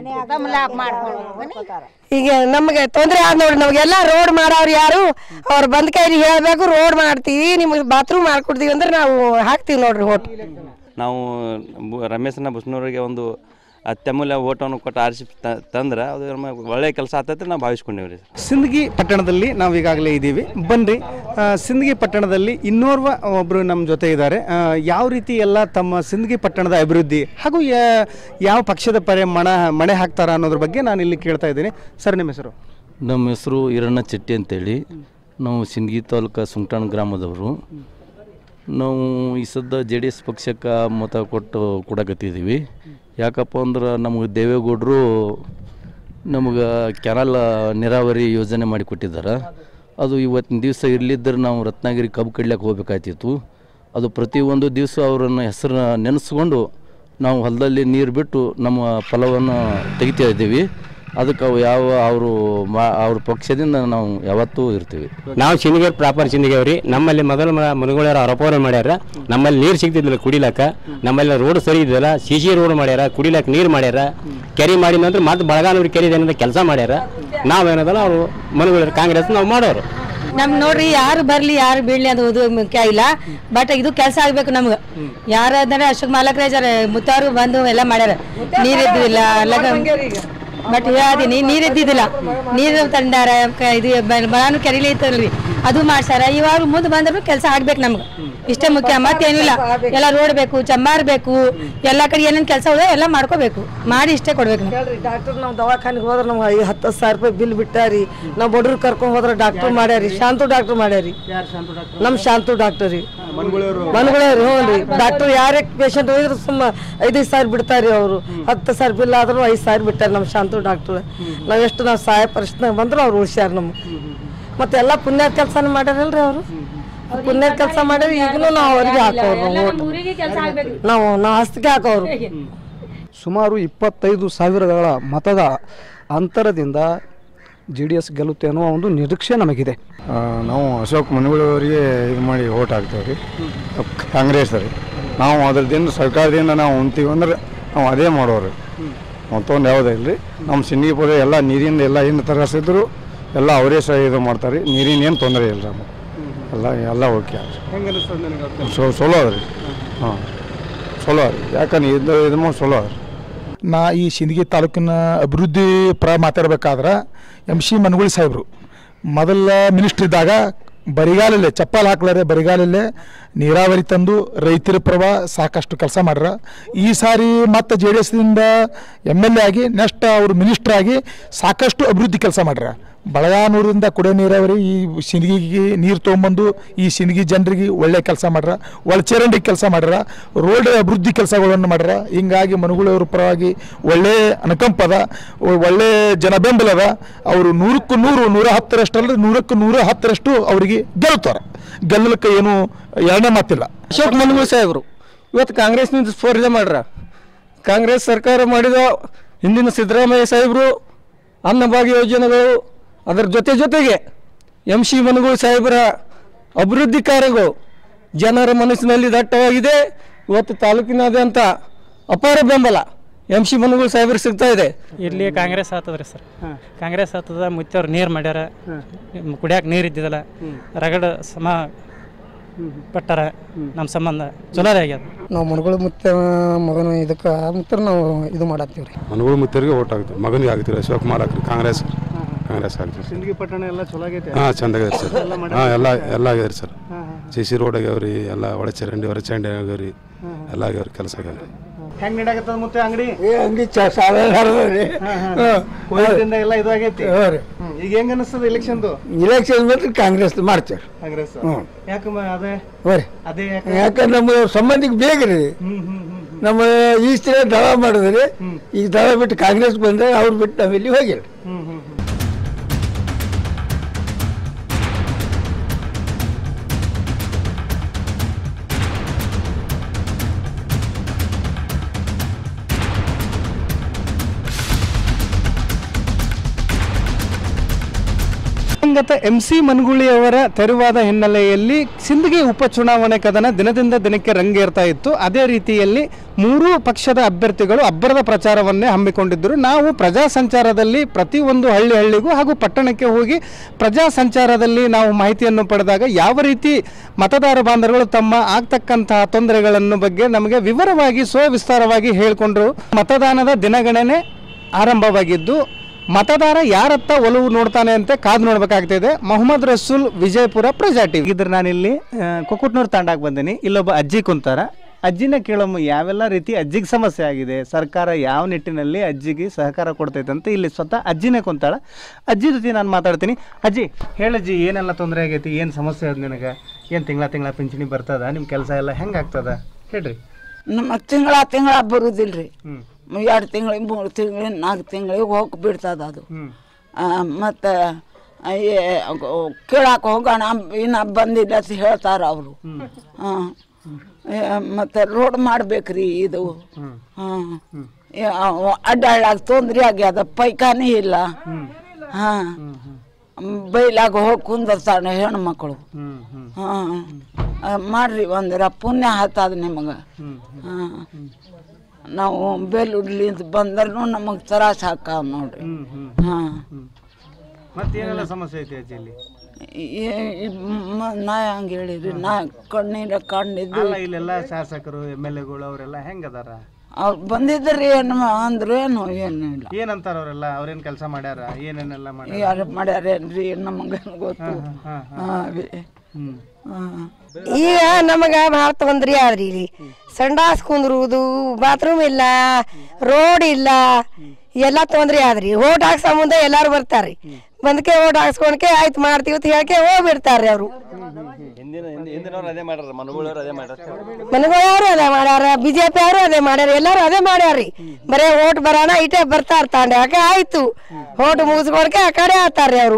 ಈಗ ನಮಗೆ ತೊಂದರೆ ಆದ್ ನೋಡ್ರಿ ನಮಗೆಲ್ಲ ರೋಡ್ ಮಾಡವ್ರು ಯಾರು ಅವ್ರು ಬಂದ ಕೈಲಿ ಹೇಳ್ಬೇಕು ರೋಡ್ ಮಾಡ್ತೀವಿ ನಿಮಗೆ ಬಾತ್ರೂಮ್ ಮಾಡ್ಕೊಡ್ತೀವಿ ಅಂದ್ರೆ ನಾವು ಹಾಕ್ತೀವಿ ನೋಡ್ರಿ ಓಟ್ ನಾವು ಬು- ರಮೇಶನ ಬಸ್ನೂರಿಗೆ ಒಂದು ಅತ್ಯಮೂಲ್ಯ ಓಟವನ್ನು ಕೊಟ್ಟು ಆರಿಸಿ ತ- ತಂದ್ರೆ ಅದು ನಮಗೆ ಒಳ್ಳೆಯ ಕೆಲಸ ಆತೈತೆ ನಾವು ಭಾವಿಸ್ಕೊಂಡೇವೆ ರೀ ಸಿಂದಗಿ ಪಟ್ಟಣದಲ್ಲಿ ನಾವು ಈಗಾಗಲೇ ಇದ್ದೀವಿ ಬನ್ರಿ ಆ, ಸಿಂದಗಿ ಪಟ್ಟಣದಲ್ಲಿ ಇನ್ನೋರ್ವ ಒಬ್ಬರು ನಮ್ಮ ಜೊತೆ ಇದ್ದಾರೆ ಆ, ಯಾವ ರೀತಿ ಎಲ್ಲ ತಮ್ಮ ಸಿಂದಗಿ ಪಟ್ಟಣದ ಅಭಿವೃದ್ಧಿ ಹಾಗೂ ಯಾ- ಯಾವ ಪಕ್ಷದ ಪರ ಮಣ ಮಣೆ ಹಾಕ್ತಾರ ಅನ್ನೋದ್ರ ಬಗ್ಗೆ ನಾನು ಇಲ್ಲಿ ಕೇಳ್ತಾ ಇದ್ದೀನಿ ಸರ್ ನಿಮ್ಮ ಹೆಸರು ನಮ್ಮ ಹೆಸರು ಈರಣ್ಣ ಚೆಟ್ಟಿ ಅಂತೇಳಿ ನಾವು ಸಿಂದಗಿ ತಾಲೂಕು ಸುಂಟಾಣ ಗ್ರಾಮದವರು ನಾವು ಈ ಸದ್ದ ಜೆ ಡಿ ಎಸ್ ಪಕ್ಷಕ್ಕೆ ಮತ ಕೊಟ್ಟು ಕೊಡಕತ್ತಿದ್ದೀವಿ ಯಾಕಪ್ಪ ಅಂದ್ರೆ ನಮಗೆ ದೇವೇಗೌಡರು ನಮಗೆ ಕೆನಾಲ್ ನೀರಾವರಿ ಯೋಜನೆ ಮಾಡಿಕೊಟ್ಟಿದ್ದಾರೆ ಅದು ಇವತ್ತಿನ ದಿವಸ ಇರಲಿದ್ದರೆ ನಾವು ರತ್ನಗಿರಿ ಕಬ್ಬು ಕಡ್ಲಿಕ್ಕೆ ಹೋಗ್ಬೇಕಾಯ್ತಿತ್ತು ಅದು ಪ್ರತಿಯೊಂದು ದಿವಸ ಅವರನ್ನು ಹೆಸರನ್ನ ನೆನೆಸ್ಕೊಂಡು ನಾವು ಹೊಲದಲ್ಲಿ ನೀರು ಬಿಟ್ಟು ನಮ್ಮ ಫಲವನ್ನು ತೆಗಿತಾ ಇದ್ದೀವಿ ಅದಕ್ಕೆ ಅವು ಯಾವ ಅವರು ಮಾ ಅವ್ರ ಪಕ್ಷದಿಂದ ನಾವು ಯಾವತ್ತೂ ಇರ್ತೀವಿ ನಾವು ಸಿಂದಿಗೇರಿ ಪ್ರಾಪರ್ ಸಿಂದಿಗೇವ್ರಿ ನಮ್ಮಲ್ಲಿ ಮೊದಲು ಮನುಗಳರ ಆರೋಪವನ್ನು ಮಾಡ್ಯಾರ ನಮ್ಮಲ್ಲಿ ನೀರು ಸಿಗ್ತಿದ್ದಿಲ್ಲ ಕುಡಿಲಾಕ ನಮ್ಮಲ್ಲಿ ರೋಡ್ ಸರಿ ಇದ್ದಿಲ್ಲ ಸಿ ಸಿ ರೋಡ್ ಮಾಡ್ಯಾರ ಕುಡಿಲಾಕ ನೀರು ಮಾಡ್ಯಾರ ಕೆರೆ ಮಾಡಿದ ನಂತರ ಮತ್ತೆ ಬಳಗಾನವ್ರಿ ಕೆರೆ ಏನಂದ್ರೆ ಕೆಲಸ ಮಾಡ್ಯಾರ ನಾವೇನದಲ್ಲ ಅವರು ಮನುಗಳ ಕಾಂಗ್ರೆಸ್ ನಾವು ಮಾಡೋರು ನಮ್ ನೋಡ್ರಿ ಯಾರು ಬರ್ಲಿ ಯಾರು ಬೀಳ್ಲಿ ಅದು ಇದು ಮುಖ್ಯ ಇಲ್ಲ ಬಟ್ ಇದು ಕೆಲಸ ಆಗ್ಬೇಕು ನಮ್ಗೆ ಯಾರು ಅಂದ್ರೆ ಅಶೋಕ್ ಮಾಲಕರಾಜ್ ಮುತ್ತವರು ಬಂದು ಎಲ್ಲ ಮಾಡ್ಯಾರ ನೀರ್ ಇದ್ದಿಲ್ಲ ಬಟ್ ಹೇಳ್ತೀನಿ ನೀರ್ ಇದ್ದಿದ್ದಿಲ್ಲ ನೀರು ತಂದಾರ ಕ- ಇದು ಬಲಾನು ಕೆರೆಲಿ ಐತಲ್ರಿ ಅದು ಮಾಡ್ಸಾರ ಇವಾಗ ಮುಂದೆ ಬಂದ್ರು ಕೆಲಸ ಆಗ್ಬೇಕು ನಮ್ಗೆ ಇಷ್ಟೇ ಮುಖ್ಯ ಮತ್ತೇನಿಲ್ಲ ಎಲ್ಲ ರೋಡ್ ಬೇಕು ಚಂಬಾರ್ ಬೇಕು ಎಲ್ಲ ಕಡೆ ಏನೇನ್ ಕೆಲಸ ಹೋದ ಎಲ್ಲ ಮಾಡ್ಕೋಬೇಕು ಮಾಡಿ ಇಷ್ಟೇ ಕೊಡ್ಬೇಕು ನಾವು ಡಾಕ್ಟರ್ ನಾವು ದವಾಖಾನಿಗೆ ಹೋದ್ರೆ ನಮ್ಗೆ ಐದು ಹತ್ತು ಸಾವಿರ ರೂಪಾಯಿ ಬಿಲ್ ಬಿಟ್ಟಾರಿ ನಾವು ಬಡ್ರು ಕರ್ಕೊಂಡ್ ಹೋದ್ರೆ ಡಾಕ್ಟರ್ ಮಾಡ್ಯಾರಿ ಶಾಂತು ಡಾಕ್ಟರ್ ಮಾಡ್ಯಾರಿ ನಮ್ಮ ಶಾಂತು ಡಾಕ್ಟರ್ ರೀ ಮನ್ಗಳವ್ರಿ ಹ್ಞೂ ರೀ ಡಾಕ್ಟರ್ ಯಾರೇ ಪೇಷಂಟ್ ಹೋಗಿದ್ರು ಸುಮ್ಮ ಐದೈದು ಸಾವಿರ ಬಿಡ್ತಾರೆ ಅವರು ಹತ್ತು ಸಾವಿರ ಬಿಲ್ ಆದ್ರೂ ಐದು ಸಾವಿರ ಬಿಟ್ಟಾರೆ ನಮ್ಮ ಶಾಂತು ಡಾಕ್ಟರ್ ನಾವು ಎಷ್ಟು ನಾವು ಸಹಾಯ ಪರಿಸ್ಥಿತಿ ಬಂದ್ರು ಅವ್ರು ಉಳಿಸ್ಯಾರ ನಮ್ಗೆ ಮತ್ತೆ ಎಲ್ಲ ಪುಣ್ಯದ ಕೆಲಸನ ಮಾಡ್ಯಾರಲ್ರಿ ಅವರು ಪುಣ್ಯದ ಕೆಲಸ ಮಾಡ್ಯಾರ ಈಗಲೂ ನಾವು ಅವ್ರಿಗೆ ಹಾಕೋರು ನಾವು vote. ನಾವು ನಾವು ಹಸ್ತಿಗೆ ಹಾಕೋರು ಸುಮಾರು ಇಪ್ಪತ್ತೈದು ಸಾವಿರಗಳ ಮತದ ಅಂತರದಿಂದ ಜೆ ಡಿ ಎಸ್ ಗೆಲ್ಲುತ್ತೆ ಅನ್ನುವ ಒಂದು ನಿರೀಕ್ಷೆ ನಮಗಿದೆ ಆ, ನಾವು ಅಶೋಕ್ ಮನಗುಳವರಿಗೆ ಇದು ಮಾಡಿ ಓಟ್ ಹಾಕ್ತೇವೆ ರೀ ಕಾಂಗ್ರೆಸ್ ರೀ ನಾವು ಅದ್ರದಿಂದ ಸರ್ಕಾರದಿಂದ ನಾವು ಉಣ್ತೀವಿ ಅಂದ್ರೆ ನಾವು ಅದೇ ಮಾಡೋರು ಮತ್ತೊಂದು ಯಾವುದೇ ಇಲ್ಲ ರೀ ನಮ್ಮ ಸಿಂಡಿಪುರ ಎಲ್ಲ ನೀರಿಂದ ಎಲ್ಲ ಏನು ತರಸಿದ್ರು ಎಲ್ಲ ಅವರೇ ಸಹ ಇದು ಮಾಡ್ತಾರೆ ರೀ ನೀರಿನ ಏನು ತೊಂದರೆ ಇಲ್ಲ ನಮಗೆ ಎಲ್ಲ ಎಲ್ಲ ಓಕೆ ಹೆಂಗ ಅನಿಸ್ತದೆ ನನಗೆ ಅವ್ರ ಸೊ ಚಲೋ ಅದ ರೀ ಹಾಂ ಚಲೋ ಅದ ಯಾಕಂದ್ರೆ ಇದು ಇದು ಚಲೋ ಅದ ರೀ ನಾ ಈ ಸಿಂದಗಿ ತಾಲೂಕಿನ ಅಭಿವೃದ್ಧಿ ಪರ ಮಾತಾಡ್ಬೇಕಾದ್ರೆ ಎಮ್ ಸಿ ಮನಗುಳಿ ಸಾಹೇಬರು ಮೊದಲ ಮಿನಿಸ್ಟ್ರ್ ಇದ್ದಾಗ ಬರಿಗಾಲಲ್ಲೇ ಚಪ್ಪಲ್ ಹಾಕ್ಲಾರೆ ಬರಿಗಾಲಲ್ಲೇ ನೀರಾವರಿ ತಂದು ರೈತರ ಪರವ ಸಾಕಷ್ಟು ಕೆಲಸ ಮಾಡ್ರ ಈ ಸಾರಿ ಮತ್ತೆ ಜೆ ಡಿ ಎಸ್ನಿಂದ ಎಮ್ ಎಲ್ ಎ ಆಗಿ ನೆಕ್ಸ್ಟ್ ಅವರು ಮಿನಿಸ್ಟರ್ ಆಗಿ ಸಾಕಷ್ಟು ಅಭಿವೃದ್ಧಿ ಕೆಲಸ ಮಾಡ್ರ ಬಳಗಾನೂರಿಂದ ಕುಡಿಯೋ ನೀರಾವರಿ ಈ ಸಿಂದಗಿಗೆ ನೀರು ತೊಗೊಂಬಂದು ಈ ಸಿಂದಗಿ ಜನರಿಗೆ ಒಳ್ಳೆ ಕೆಲಸ ಮಾಡ್ರ ಒಳಚರಂಡಿ ಕೆಲಸ ಮಾಡ್ರ ರೋಡ್ ಅಭಿವೃದ್ಧಿ ಕೆಲಸಗಳನ್ನು ಮಾಡ್ರ ಹಿಂಗಾಗಿ ಮನುಗಳವ್ರ ಪರವಾಗಿ ಒಳ್ಳೆ ಅನುಕಂಪದ ಒ- ಒಳ್ಳೆ ಜನ ಬೆಂಬಲದ ಅವರು ನೂರಕ್ಕೂ ನೂರು ನೂರ ಹತ್ತರಷ್ಟಲ್ಲ ನೂರಕ್ಕೂ ನೂರ ಹತ್ತರಷ್ಟು ಅವರಿಗೆ ಗೆಲ್ತಾರ ಗೆಲ್ಲಲಿಕ್ಕೆ ಏನು ಎರಡನೇ ಮಾತಿಲ್ಲ ಅಶೋಕ್ ಮನ್ಗುಳ್ ಸಾಹೇಬರು ಇವತ್ತು ಕಾಂಗ್ರೆಸ್ನಿಂದ ಸ್ಪರ್ಧೆ ಮಾಡ್ರ ಕಾಂಗ್ರೆಸ್ ಸರ್ಕಾರ ಮಾಡಿದ ಹಿಂದಿನ ಸಿದ್ದರಾಮಯ್ಯ ಸಾಹೇಬರು ಅನ್ನಭಾಗ್ಯ ಯೋಜನೆಗಳು ಅದರ ಜೊತೆ ಜೊತೆಗೆ ಎಂ ಸಿ ಮನಗುಳ್ ಸಾಹೇಬರ ಅಭಿವೃದ್ಧಿ ಕಾರ್ಯಗಳು ಜನರ ಮನಸ್ಸಿನಲ್ಲಿ ದಟ್ಟವಾಗಿದೆ ಇವತ್ತು ತಾಲೂಕಿನಾದ್ಯಂತ ಅಪಾರ ಬೆಂಬಲ ಎಂ ಸಿ ಮನಗುಳ್ ಸಾಹೇಬರಿಗೆ ಸಿಗ್ತಾ ಇದೆ ಇಲ್ಲಿ ಕಾಂಗ್ರೆಸ್ ಆತದ್ರಿ ಸರ್ ಕಾಂಗ್ರೆಸ್ ಆತದ ಮುತ್ತವ್ರು ನೀರು ಮಾಡ್ಯಾರ ಕುಡಿಯಾಕ ನೀರು ಇದ್ದಿದ್ದಲ್ಲ ರಗಡ ಸಮ ಪಟ್ಟಾರ ನಮ್ಮ ಸಂಬಂಧ ಚಲೋ ಆಗ್ಯದ ನಾವು ಮನಗಳು ಮುತ್ತ ಮಗನ ಇದಕ್ಕೆ ಮುತ್ತರ ನಾವು ಇದು ಮಾಡತ್ತೀವಿ ರೀ ಮನಗಳು ಮುತ್ತರಿಗೆ ಓಟ್ ಹಾಕ್ತೀವಿ ಮಗನಿಗೆ ಹಾಕ್ತೀವಿ ಅಶೋಕ್ ಕುಮಾರ್ ಹಾಕ್ರಿ ಕಾಂಗ್ರೆಸ್ ಕಾಂಗ್ರೆಸ್ ಹಾಕ್ತೀವಿ ಸಿಂದಗಿ ಪಟ್ಟಣ ಎಲ್ಲ ಚಲೋ ಆಗೈತೆ ಹಾಂ ಚಂದಾಗಿದೆ ಸರ್ ಎಲ್ಲ ಮಾಡ್ಯಾರ? ಹಾಂ ಎಲ್ಲ ಎಲ್ಲ ಆಗ್ಯದ ಸರ್ ಹಾ, ಹಾ. ಸಿ ಸಿ ರೋಡ್ ಆಗ್ಯಾವ್ರಿ ಎಲ್ಲ ಒಳಚರಂಡಿ ಹೊರಚರಂಡಿ ಆಗ್ಯಾವ್ರಿ ಎಲ್ಲ ಆಗ್ಯಾವ್ರಿ ಕೆಲಸ ಆಗ್ಯಾವ್ರಿ ಹೆಂಗ್ ನಡಾಕತ್ತದ ಮುತ್ತೆ ಅಂಗಡಿ ಅಂಗಡಿ ಸಾಧಾರಣ ಕೋವಿಡ್ದಿಂದ ಎಲ್ಲ ಇದು ಆಗೈತಿ ಹಾ ರೀ. ಹ್ಮ್. ಈಗ ಹೆಂಗ್ ಅನಿಸ್ತದ ಎಲೆಕ್ಷನ್ದು ಇಲೆಕ್ಷನ್ ಬಿಟ್ಟು ಕಾಂಗ್ರೆಸ್ ಮಾಡ್ತೇವೆ ಕಾಂಗ್ರೆಸ್ ಹ್ಮ್. ಯಾಕಮ್ಮ ಅದೇ ಹೋರಿ ಅದೇ ಯಾಕೆ ಯಾಕಂದ್ರೆ ನಮ್ಮ ಸಂಬಂಧಿಕ ಬೇಗ ರೀ ನಮ್ಮ ಈ ಸಲ ದಳ ಮಾಡಿದ್ರಿ ಈಗ ದಳ ಬಿಟ್ಟು ಕಾಂಗ್ರೆಸ್ ಬಂದ್ರೆ ಅವ್ರು ಬಿಟ್ಟು ನಾವಿಲ್ಲಿ ಹೋಗಿಲ್ಲ ದಿವಂಗತ ಎಂ ಸಿ ಮನ್ಗುಳಿ ಅವರ ತೆರವಾದ ಹಿನ್ನೆಲೆಯಲ್ಲಿ ಸಿಂದಗಿ ಉಪಚುನಾವಣೆ ಕದನ ದಿನದಿಂದ ದಿನಕ್ಕೆ ರಂಗೇರ್ತಾ ಇತ್ತು ಅದೇ ರೀತಿಯಲ್ಲಿ ಮೂರೂ ಪಕ್ಷದ ಅಭ್ಯರ್ಥಿಗಳು ಅಬ್ಬರದ ಪ್ರಚಾರವನ್ನೇ ಹಮ್ಮಿಕೊಂಡಿದ್ದರು ನಾವು ಪ್ರಜಾ ಸಂಚಾರದಲ್ಲಿ ಪ್ರತಿಯೊಂದು ಹಳ್ಳಿ ಹಳ್ಳಿಗೂ ಹಾಗೂ ಪಟ್ಟಣಕ್ಕೆ ಹೋಗಿ ಪ್ರಜಾ ಸಂಚಾರದಲ್ಲಿ ನಾವು ಮಾಹಿತಿಯನ್ನು ಪಡೆದಾಗ ಯಾವ ರೀತಿ ಮತದಾರ ಬಾಂಧವಗಳು ತಮ್ಮ ಆಗ್ತಕ್ಕಂತಹ ತೊಂದರೆಗಳನ್ನು ಬಗ್ಗೆ ನಮಗೆ ವಿವರವಾಗಿ ಸ್ವವಿಸ್ತಾರವಾಗಿ ಹೇಳಿಕೊಂಡ್ರು ಮತದಾನದ ದಿನಗಣನೆ ಆರಂಭವಾಗಿದ್ದು ಮತದಾರ ಯಾರತ್ತ ಒಲವು ನೋಡ್ತಾನೆ ಅಂತ ಕಾದು ನೋಡ್ಬೇಕಾಗ್ತಿದೆ ಮೊಹಮ್ಮದ್ ರಸೂಲ್ ವಿಜಯಪುರ ಪ್ರಜಾ ಟಿವಿ ಇದ್ರ ನಾನಿಲ್ಲಿ ಆ, ಕೊಕ್ಕುಟ್ನೂರು ತಾಂಡಾಕ್ ಬಂದೀನಿ ಇಲ್ಲೊಬ್ಬ ಅಜ್ಜಿ ಕುಂತಾರ ಅಜ್ಜಿನ ಕೇಳಮ್ಮ ಯಾವೆಲ್ಲ ರೀತಿ ಅಜ್ಜಿಗೆ ಸಮಸ್ಯೆ ಆಗಿದೆ ಸರ್ಕಾರ ಯಾವ ನಿಟ್ಟಿನಲ್ಲಿ ಅಜ್ಜಿಗೆ ಸಹಕಾರ ಕೊಡ್ತೈತೆ ಅಂತ ಇಲ್ಲಿ ಸ್ವತಃ ಅಜ್ಜಿನೇ ಕುಂತಾಳ ಅಜ್ಜಿ ಜೊತೆ ನಾನು ಮಾತಾಡ್ತೀನಿ ಅಜ್ಜಿ ಹೇಳಜ್ಜಿ ಏನೆಲ್ಲ ತೊಂದರೆ ಆಗೈತಿ ಏನು ಸಮಸ್ಯೆ ಅದ ನಿನಗೆ ಏನು ತಿಂಗಳ ತಿಂಗಳ ಪಿಂಚಣಿ ಬರ್ತದ ನಿಮ್ಮ ಕೆಲಸ ಎಲ್ಲ ಹೆಂಗೆ ಆಗ್ತದ ಹೇಳ್ರಿ ನಮ್ಮ ತಿಂಗಳ ತಿಂಗಳ ಬರುದಿಲ್ಲ ರೀ ಎರಡು ತಿಂಗಳಿಗೆ ಮೂರು ತಿಂಗಳಿಗೆ ನಾಲ್ಕು ತಿಂಗಳಿಗೆ ಹೋಗಿ ಬಿಡ್ತದ ಅದು ಮತ್ತು ಕೇಳಕ್ಕೆ ಹೋಗೋಣ ಇನ್ನು ಬಂದಿಲ್ಲ ಅಂತ ಹೇಳ್ತಾರೆ ಅವರು ಹಾಂ ಮತ್ತು ರೋಡ್ ಮಾಡ್ಬೇಕ್ರಿ ಇದು ಹಾಂ ಅಡ್ಡಾಡಾಗ ತೊಂದ್ರೆ ಆಗ್ಯದ ಪೈಖಾನೆ ಇಲ್ಲ ಹಾಂ ಬೈಲಾಗ ಹೋಗಿ ಕುಂದರ್ತಾನೆ ಹೆಣ್ಮಕ್ಳು ಹಾಂ ಮಾಡ್ರಿ ಒಂದರ ಪುಣ್ಯ ಹತ್ತದ ನಿಮಗೆ ಹಾಂ ನಾವು ಬೆಲ್ಲುಡ್ಲಿಂದ ಬಂದ್ರೂ ನಮಗೆ ತ್ರಾಸ ಹಾಕಾವ ನೋಡ್ರಿ ಹಾಂ ಮತ್ತೇನೆಲ್ಲ ಸಮಸ್ಯೆ ಐತಿ ಅಜ್ಜಿ ಇಲ್ಲಿ ನಾ ಹಂಗೆ ಹೇಳಿರಿ ನಾ ಕಣ್ಣಿರ ಕಣ್ಣಿದ್ದು ಅಲ್ಲ ಇಲ್ಲೆಲ್ಲ ಶಾಸಕರು ಎಮ್ ಎಲ್ ಎಗಳು ಅವರೆಲ್ಲ ಹೆಂಗದಾರ ಅವ್ರು ಬಂದಿದ್ರಿ ಏನು ಅಂದ್ರು ಏನು ಏನು ಇಲ್ಲ ಏನಂತಾರ ಅವರೆಲ್ಲ ಅವ್ರೇನ್ ಕೆಲಸ ಮಾಡ್ಯಾರ ಏನೇನೆಲ್ಲ ಮಾಡ್ಯಾರ ಯಾರು ಮಾಡ್ಯಾರೇನ್ರಿ ನಮಗೆ ಗೊತ್ತು ಹಾಂ ಹಾಂ ಈಗ ನಮಗ ಭಾಳ ತೊಂದ್ರೆ ಆದ್ರಿ ಇಲ್ಲಿ ಸಂಡಾಸ್ ಕುಂದ್ರುವುದು ಬಾತ್ರೂಮ್ ಇಲ್ಲ ರೋಡ್ ಇಲ್ಲ ಎಲ್ಲ ತೊಂದ್ರೆ ಆದ್ರಿ ಓಟ್ ಹಾಕ್ಸ ಮುಂದೆ ಎಲ್ಲಾರು ಬರ್ತಾರ್ರಿ ಬಂದಕ್ಕೆ ಓಟ್ ಹಾಕ್ಸ್ಕೊಂಡ್ಕೆ ಆಯ್ತು ಮಾಡ್ತೀವಿ ಅಂತ ಹೇಳ್ಕೆ ಹೋಗ್ಬಿಡ್ತಾರ್ರಿ ಅವರು ಹಿಂದಿನ ಹಿಂದಿ- ಹಿಂದಿನವ್ರು ಅದೇ ಮಾಡ್ಯಾರ ಮನುಗಳವ್ರು ಅದೇ ಮಾಡ್ಯಾರ ಮನಗಳವರು ಅದೇ ಮಾಡ್ಯಾರ ಬಿಜೆಪಿ ಅವರು ಅದೇ ಮಾಡ್ಯಾರ ಎಲ್ಲರೂ ಅದೇ ಮಾಡ್ಯಾರ್ರಿ ಬರೇ ಓಟ್ ಬರೋಣ ಇಟೇ ಬರ್ತಾರ ತಾಂಡ್ಯಾಕ ಆಯ್ತು ಓಟ್ ಮುಗಿಸ್ಕೊಳಕ್ಕೆ ಆ ಕಡೆ ಆತಾರ್ರಿ ಅವರು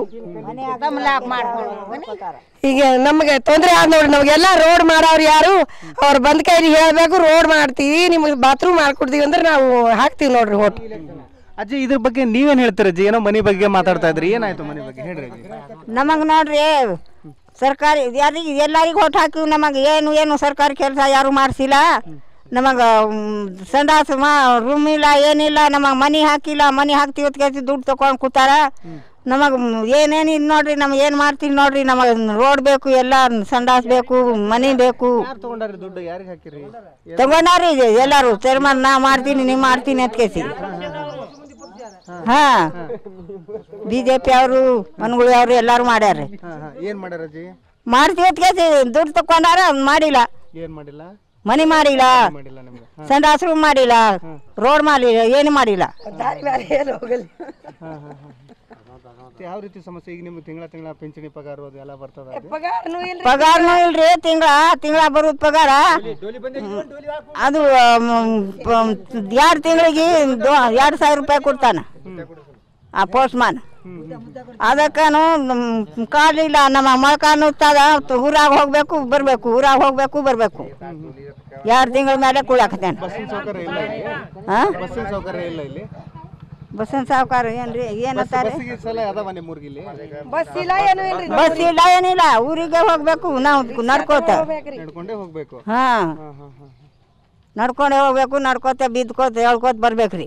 ಈಗ ನಮಗೆ ತೊಂದ್ರೆ ಆದ್ ನೋಡ್ರಿ ನಮಗೆಲ್ಲ ರೋಡ್ ಮಾಡವ್ರು ಯಾರು ಅವ್ರು ಬಂದ ಕೈಲಿ ಹೇಳ್ಬೇಕು ರೋಡ್ ಮಾಡ್ತೀವಿ ನಿಮಗೆ ಬಾತ್ರೂಮ್ ಮಾಡ್ಕೊಡ್ತೀವಿ ಅಂದ್ರೆ ನಾವು ಹಾಕ್ತೀವಿ ನೋಡ್ರಿ ಓಟ್ ಅಜ್ಜಿ ಇದ್ರ ಬಗ್ಗೆ ನೀವೇನ್ ಹೇಳ್ತೀರ ಅಜ್ಜಿ ಏನೋ ಮನೆ ಬಗ್ಗೆ ಮಾತಾಡ್ತಾ ಇದ್ರಿ ಏನಾಯ್ತು ಮನೆ ಬಗ್ಗೆ ಹೇಳ್ರಿ ಅಜ್ಜಿ ನಮಗೆ ನೋಡ್ರಿ ಸರ್ಕಾರಿ ಯಾರಿಗೆ ಎಲ್ಲರಿಗೂ ಓಟ್ ಹಾಕಿವಿ ನಮಗೆ ಏನು ಏನು ಸರ್ಕಾರಿ ಕೆಲಸ ಯಾರು ಮಾಡಿಸಿಲ್ಲ ನಮಗೆ ಸಂಡಾಸ ಮಾ ರೂಮ್ ಇಲ್ಲ ಏನಿಲ್ಲ ನಮಗೆ ಮನೆ ಹಾಕಿಲ್ಲ ಮನೆ ಹಾಕ್ತೀವಿ ಕೇಸಿ ದುಡ್ಡು ತಗೊಂಡು ಕೂತಾರ ನಮಗೆ ಏನೇನು ಇದು ನೋಡ್ರಿ ನಮ್ಗೆ ಏನು ಮಾಡ್ತೀವಿ ನೋಡ್ರಿ ನಮಗೆ ರೋಡ್ ಬೇಕು ಎಲ್ಲ ಸಂಡಾಸ್ ಬೇಕು ಮನೆ ಬೇಕು ತಗೊಂಡಾರಿ ದುಡ್ಡು ಯಾರಿಗೆ ಹಾಕಿರಿ ತಗೊಂಡಾರಿ ಎಲ್ಲರೂ ಚೇರ್ಮನ್ ನಾ ಮಾಡ್ತೀನಿ ನೀವು ಮಾಡ್ತೀನಿ ಅಂತ ಕೇಸಿ ಹಾ ಬಿಜೆಪಿ ಅವರು ಮನ್ಗುಳಿ ಅವರು ಎಲ್ಲಾರು ಮಾಡ್ಯಾರ ಹಾ, ಹಾ. ಏನ್ ಮಾಡ್ಯಾರ ಅಜ್ಜಿ ಮಾಡ್ತೀವಿ ಅಂತ ಕೇಸಿ ದುಡ್ಡು ತಕೊಂಡಾರ ಮಾಡಿಲ್ಲ ಏನ್ ಮಾಡಿಲ್ಲ ಮನೆ ಮಾಡಿಲ್ಲ ಮಾಡಿಲ್ಲ ನಿಮ್ಗೆ ಸಂಡಾಸ್ರು ಮಾಡಿಲ್ಲ ರೋಡ್ ಮಾಡಿಲ್ಲ ಏನು ಮಾಡಿಲ್ಲ ಹಾ, ಹಾ, ಹಾ. ಮತ್ತೆ ಯಾವ ರೀತಿ ಸಮಸ್ಯೆ ಈಗ ನಿಮ್ಗೆ ತಿಂಗಳ ತಿಂಗಳ ಪಿಂಚಣಿ ಪಗಾರ ಅದು ಎಲ್ಲ ಬರ್ತದ ಅಜ್ಜಿ? ಪಗಾರನು ಇಲ್ರಿ ತಿಂಗಳ ತಿಂಗಳ ಬರುದು ಪಗಾರ ಅದು ಎರಡು ತಿಂಗಳಿಗೆ ಎರಡು ಸಾವಿರ ರೂಪಾಯಿ ಕೊಡ್ತಾನ ಆ ಪೋಸ್ಟ್ಮಾನ್ ಅದಕ್ಕನು ಕಾಲಿಲ್ಲ ನಮ್ಮ ಮೊಳಕಾನು ತದ ಊರಾಗ ಹೋಗ್ಬೇಕು ಬರ್ಬೇಕು ಊರಾಗ ಹೋಗ್ಬೇಕು ಬರ್ಬೇಕು ಎರಡು ತಿಂಗಳ ಮೇಲೆ ಕುಳಾಕತ್ತೇನೆ ಬಸ್ಸಿನ ಸೌಕರ್ಯ ಇಲ್ಲ ಇಲ್ಲಿ ಹಾ? ಬಸ್ಸಿನ ಸೌಕರ್ಯ ಇಲ್ಲ ಇಲ್ಲಿ ಬಸ್ಸಿನ ಸಾವುಕಾರ ಏನ್ರಿ ಏನಂತಾರೆ ಬಸ್ಸಿಗೆ ಸಲ ಅದಾವ ನಿಮ್ಮ ಊರ್ಗಿಲ್ಲಿ ಬಸ್ ಇಲ್ಲ ಏನು ಇಲ್ರಿ ಬಸ್ ಇಲ್ಲ ಏನಿಲ್ಲ ಊರಿಗೆ ಹೋಗ್ಬೇಕು ನಾವು ನಡ್ಕೋತ ನಡ್ಕೊಂಡೇ ಹೋಗ್ಬೇಕು ಹಾ ಹಾ, ಹಾ, ಹಾ. ನಡ್ಕೊಂಡೆ ಹೋಗ್ಬೇಕು ನಡ್ಕೋತ ಬಿದ್ಕೋತ ಹೇಳ್ಕೋತ ಬರ್ಬೇಕ್ರಿ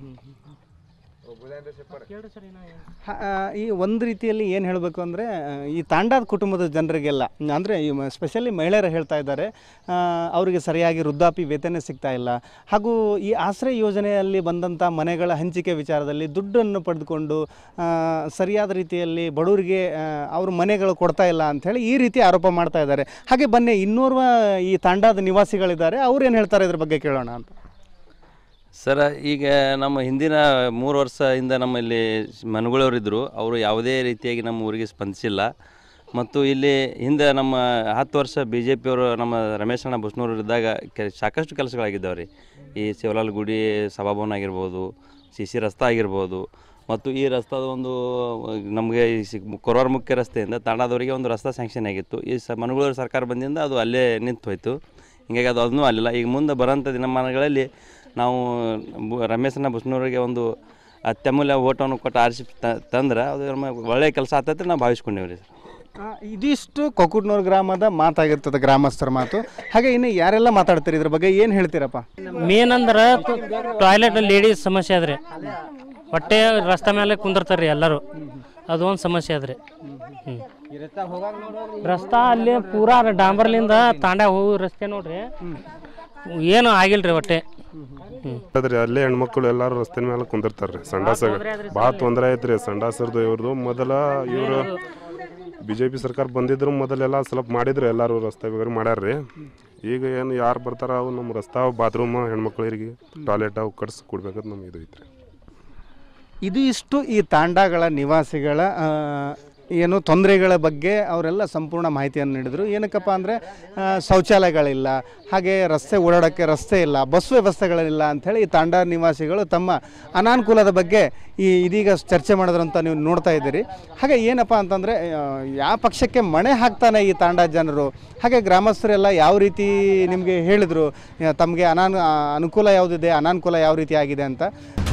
ಹ, ಆ, ಈ ಒಂದು ರೀತಿಯಲ್ಲಿ ಏನು ಹೇಳಬೇಕು ಅಂದರೆ ಈ ತಾಂಡಾದ ಕುಟುಂಬದ ಜನರಿಗೆಲ್ಲ ಅಂದರೆ ಸ್ಪೆಷಲಿ ಮಹಿಳೆಯರು ಹೇಳ್ತಾ ಇದ್ದಾರೆ ಆ, ಅವರಿಗೆ ಸರಿಯಾಗಿ ವೃದ್ಧಾಪಿ ವೇತನ ಸಿಗ್ತಾ ಇಲ್ಲ ಹಾಗೂ ಈ ಆಶ್ರಯ ಯೋಜನೆಯಲ್ಲಿ ಬಂದಂಥ ಮನೆಗಳ ಹಂಚಿಕೆ ವಿಚಾರದಲ್ಲಿ ದುಡ್ಡನ್ನು ಪಡೆದುಕೊಂಡು ಆ, ಸರಿಯಾದ ರೀತಿಯಲ್ಲಿ ಬಡವರಿಗೆ ಆ, ಅವ್ರ ಮನೆಗಳು ಕೊಡ್ತಾ ಇಲ್ಲ ಅಂಥೇಳಿ ಈ ರೀತಿ ಆರೋಪ ಮಾಡ್ತಾ ಇದ್ದಾರೆ ಹಾಗೆ ಬನ್ನಿ ಇನ್ನೋರ್ವ ಈ ತಾಂಡಾದ ನಿವಾಸಿಗಳಿದ್ದಾರೆ ಅವ್ರು ಏನು ಹೇಳ್ತಾರೆ ಇದ್ರ ಬಗ್ಗೆ ಕೇಳೋಣ ಅಂತ ಸರ ಈಗ ನಮ್ಮ ಹಿಂದಿನ ಮೂರು ವರ್ಷದಿಂದ ನಮ್ಮಲ್ಲಿ ಮನುಗಳವರು ಇದ್ದರು ಅವರು ಯಾವುದೇ ರೀತಿಯಾಗಿ ನಮ್ಮ ಊರಿಗೆ ಸ್ಪಂದಿಸಿಲ್ಲ ಮತ್ತು ಇಲ್ಲಿ ಹಿಂದೆ ನಮ್ಮ ಹತ್ತು ವರ್ಷ ಬಿ ಜೆ ಪಿಯವರು ನಮ್ಮ ರಮೇಶ್ ಅಣ್ಣ ಬಸ್ನೂರು ಇದ್ದಾಗ ಕೆ ಸಾಕಷ್ಟು ಕೆಲಸಗಳಾಗಿದ್ದಾವೆ ರೀ ಈ ಶಿವಲಾಲ್ ಗುಡಿ ಸಭಾಭವನ ಆಗಿರ್ಬೋದು ಸಿ ಸಿ ರಸ್ತೆ ಆಗಿರ್ಬೋದು ಮತ್ತು ಈ ರಸ್ತಾದ ಒಂದು ನಮಗೆ ಈ ಸಿ ಕೊರವಾರ ಮುಖ್ಯ ರಸ್ತೆಯಿಂದ ತಾಂಡಾದವರಿಗೆ ಒಂದು ರಸ್ತೆ ಸ್ಯಾಂಕ್ಷನ್ ಆಗಿತ್ತು ಈ ಸ ಮನುಗಳೂರು ಸರ್ಕಾರ ಬಂದಿಂದ ಅದು ಅಲ್ಲೇ ನಿಂತು ಹೋಯಿತು ಹೀಗಾಗಿ ಅದು ಅದನ್ನೂ ಅಲ್ಲಿಲ್ಲ ಈಗ ಮುಂದೆ ಬರೋಂಥ ದಿನಮಾನಗಳಲ್ಲಿ ನಾವು ಬು- ರಮೇಶನ ಬಸ್ನೂರಿಗೆ ಒಂದು ಅತ್ಯಮೂಲ್ಯ ಓಟವನ್ನು ಕೊಟ್ಟು ಆರಿಸಿ ತ- ತಂದ್ರೆ ಅದು ನಮ್ಮ ಒಳ್ಳೆಯ ಕೆಲಸ ಆಗ್ತೈತೆ ನಾವು ಭಾವಿಸ್ಕೊಂಡೇವೆ ರೀ ಆ, ಇದಿಷ್ಟು ಕೊಕ್ಕುಟ್ನೂರು ಗ್ರಾಮದ ಮಾತಾಗಿರ್ತದೆ ಗ್ರಾಮಸ್ಥರ ಮಾತು ಹಾಗೆ ಇನ್ನು ಯಾರೆಲ್ಲ ಮಾತಾಡ್ತೀರಿ ಇದ್ರ ಬಗ್ಗೆ ಏನು ಹೇಳ್ತೀರಪ್ಪ ಮೇನ್ ಅಂದ್ರೆ ಟಾಯ್ಲೆಟ್ ಲೇಡೀಸ್ ಸಮಸ್ಯೆ ಅದ್ರಿ ಹೊಟ್ಟೆ ರಸ್ತೆ ಮೇಲೆ ಕುಂದಿರ್ತಾರೆ ರೀ ಎಲ್ಲರೂ ಅದೊಂದು ಸಮಸ್ಯೆ ಅದ್ರಿ ಹ್ಞೂ ರಸ್ತಾ ಅಲ್ಲಿ ಪೂರಾ ಡಾಂಬರ್ಲಿಂದ ತಾಂಡ ಹೋಗೋ ರಸ್ತೆ ನೋಡ್ರಿ ಏನು ಆಗಿಲ್ರಿ ಹೊಟ್ಟೆ ಹ್ಞೂ ಅದ್ರಿ ಅಲ್ಲೇ ಹೆಣ್ಮಕ್ಳು ಎಲ್ಲಾರು ರಸ್ತೆ ಮೇಲೆ ಕುಂದಿರ್ತಾರ್ರಿ ಸಂಡಾಸಾಗ ಭಾಳ ತೊಂದರೆ ಐತ್ರಿ ಸಂಡಾಸರ್ದು ಇವ್ರದ್ದು ಮೊದಲ ಇವರು ಬಿ ಜೆ ಪಿ ಸರ್ಕಾರ ಬಂದಿದ್ರು ಮೊದಲೆಲ್ಲ ಸ್ವಲ್ಪ ಮಾಡಿದ್ರು ಎಲ್ಲಾರು ರಸ್ತೆ ವಗೇರೆ ಮಾಡ್ಯಾರ್ರಿ ಈಗ ಏನು ಯಾರು ಬರ್ತಾರ ಅವು ನಮ್ಮ ರಸ್ತಾ ಬಾತ್ರೂಮ್ ಹೆಣ್ಮಕ್ಳಿಗೆ ಟಾಯ್ಲೆಟ್ ಅವು ಕಟ್ಸಿ ಕೊಡ್ಬೇಕಂತ ನಮ್ಗೆ ಇದು ಐತ್ರಿ ಇದು ಇಷ್ಟು ಈ ತಾಂಡಾಗಳ ನಿವಾಸಿಗಳ ಆ, ಏನು ತೊಂದರೆಗಳ ಬಗ್ಗೆ ಅವರೆಲ್ಲ ಸಂಪೂರ್ಣ ಮಾಹಿತಿಯನ್ನು ನೀಡಿದರು ಏನಕ್ಕಪ್ಪ ಅಂದರೆ ಶೌಚಾಲಯಗಳಿಲ್ಲ ಹಾಗೆ ರಸ್ತೆ ಓಡಾಡೋಕ್ಕೆ ರಸ್ತೆ ಇಲ್ಲ ಬಸ್ ವ್ಯವಸ್ಥೆಗಳಿಲ್ಲ ಅಂಥೇಳಿ ಈ ತಾಂಡ ನಿವಾಸಿಗಳು ತಮ್ಮ ಅನಾನುಕೂಲದ ಬಗ್ಗೆ ಈ ಇದೀಗ ಚರ್ಚೆ ಮಾಡಿದ್ರಂತ ನೀವು ನೋಡ್ತಾ ಇದ್ದೀರಿ ಹಾಗೆ ಏನಪ್ಪ ಅಂತಂದರೆ ಯಾವ ಪಕ್ಷಕ್ಕೆ ಮಣೆ ಹಾಕ್ತಾನೆ ಈ ತಾಂಡ ಜನರು ಹಾಗೆ ಗ್ರಾಮಸ್ಥರೆಲ್ಲ ಯಾವ ರೀತಿ ನಿಮಗೆ ಹೇಳಿದರು ತಮಗೆ ಅನಾನು ಆ, ಅನುಕೂಲ ಯಾವುದಿದೆ ಅನಾನುಕೂಲ ಯಾವ ರೀತಿ ಆಗಿದೆ ಅಂತ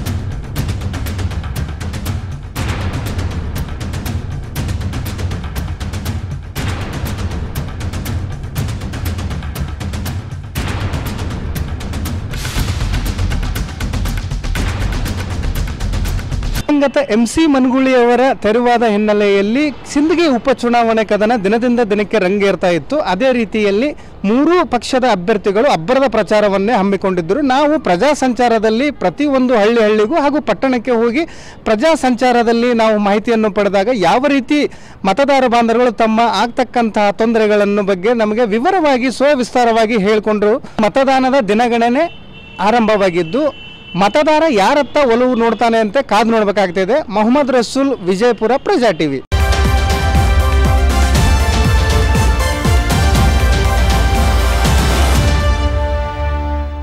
ದಿವಂಗತ ಎಂ ಸಿ ಮನ್ಗುಳಿಯವರ ತೆರವಾದ ಹಿನ್ನೆಲೆಯಲ್ಲಿ ಸಿಂದಗಿ ಉಪಚುನಾವಣೆ ಕದನ ದಿನದಿಂದ ದಿನಕ್ಕೆ ರಂಗೇರ್ತಾ ಇತ್ತು ಅದೇ ರೀತಿಯಲ್ಲಿ ಮೂರೂ ಪಕ್ಷದ ಅಭ್ಯರ್ಥಿಗಳು ಅಬ್ಬರದ ಪ್ರಚಾರವನ್ನೇ ಹಮ್ಮಿಕೊಂಡಿದ್ದರು ನಾವು ಪ್ರಜಾ ಸಂಚಾರದಲ್ಲಿ ಪ್ರತಿಯೊಂದು ಹಳ್ಳಿ ಹಳ್ಳಿಗೂ ಹಾಗೂ ಪಟ್ಟಣಕ್ಕೆ ಹೋಗಿ ಪ್ರಜಾ ಸಂಚಾರದಲ್ಲಿ ನಾವು ಮಾಹಿತಿಯನ್ನು ಪಡೆದಾಗ ಯಾವ ರೀತಿ ಮತದಾರ ಬಾಂಧವಗಳು ತಮ್ಮ ಆಗ್ತಕ್ಕಂತಹ ತೊಂದರೆಗಳನ್ನು ಬಗ್ಗೆ ನಮಗೆ ವಿವರವಾಗಿ ಸ್ವವಿಸ್ತಾರವಾಗಿ ಹೇಳಿಕೊಂಡ್ರು ಮತದಾನದ ದಿನಗಣನೆ ಆರಂಭವಾಗಿದ್ದು ಮತದಾರ ಯಾರತ್ತ ಒಲವು ನೋಡ್ತಾನೆ ಅಂತ ಕಾದು ನೋಡಬೇಕಾಗ್ತಿದೆ ಮೊಹಮ್ಮದ್ ರಸೂಲ್ ವಿಜಯಪುರ ಪ್ರಜಾ ಟಿವಿ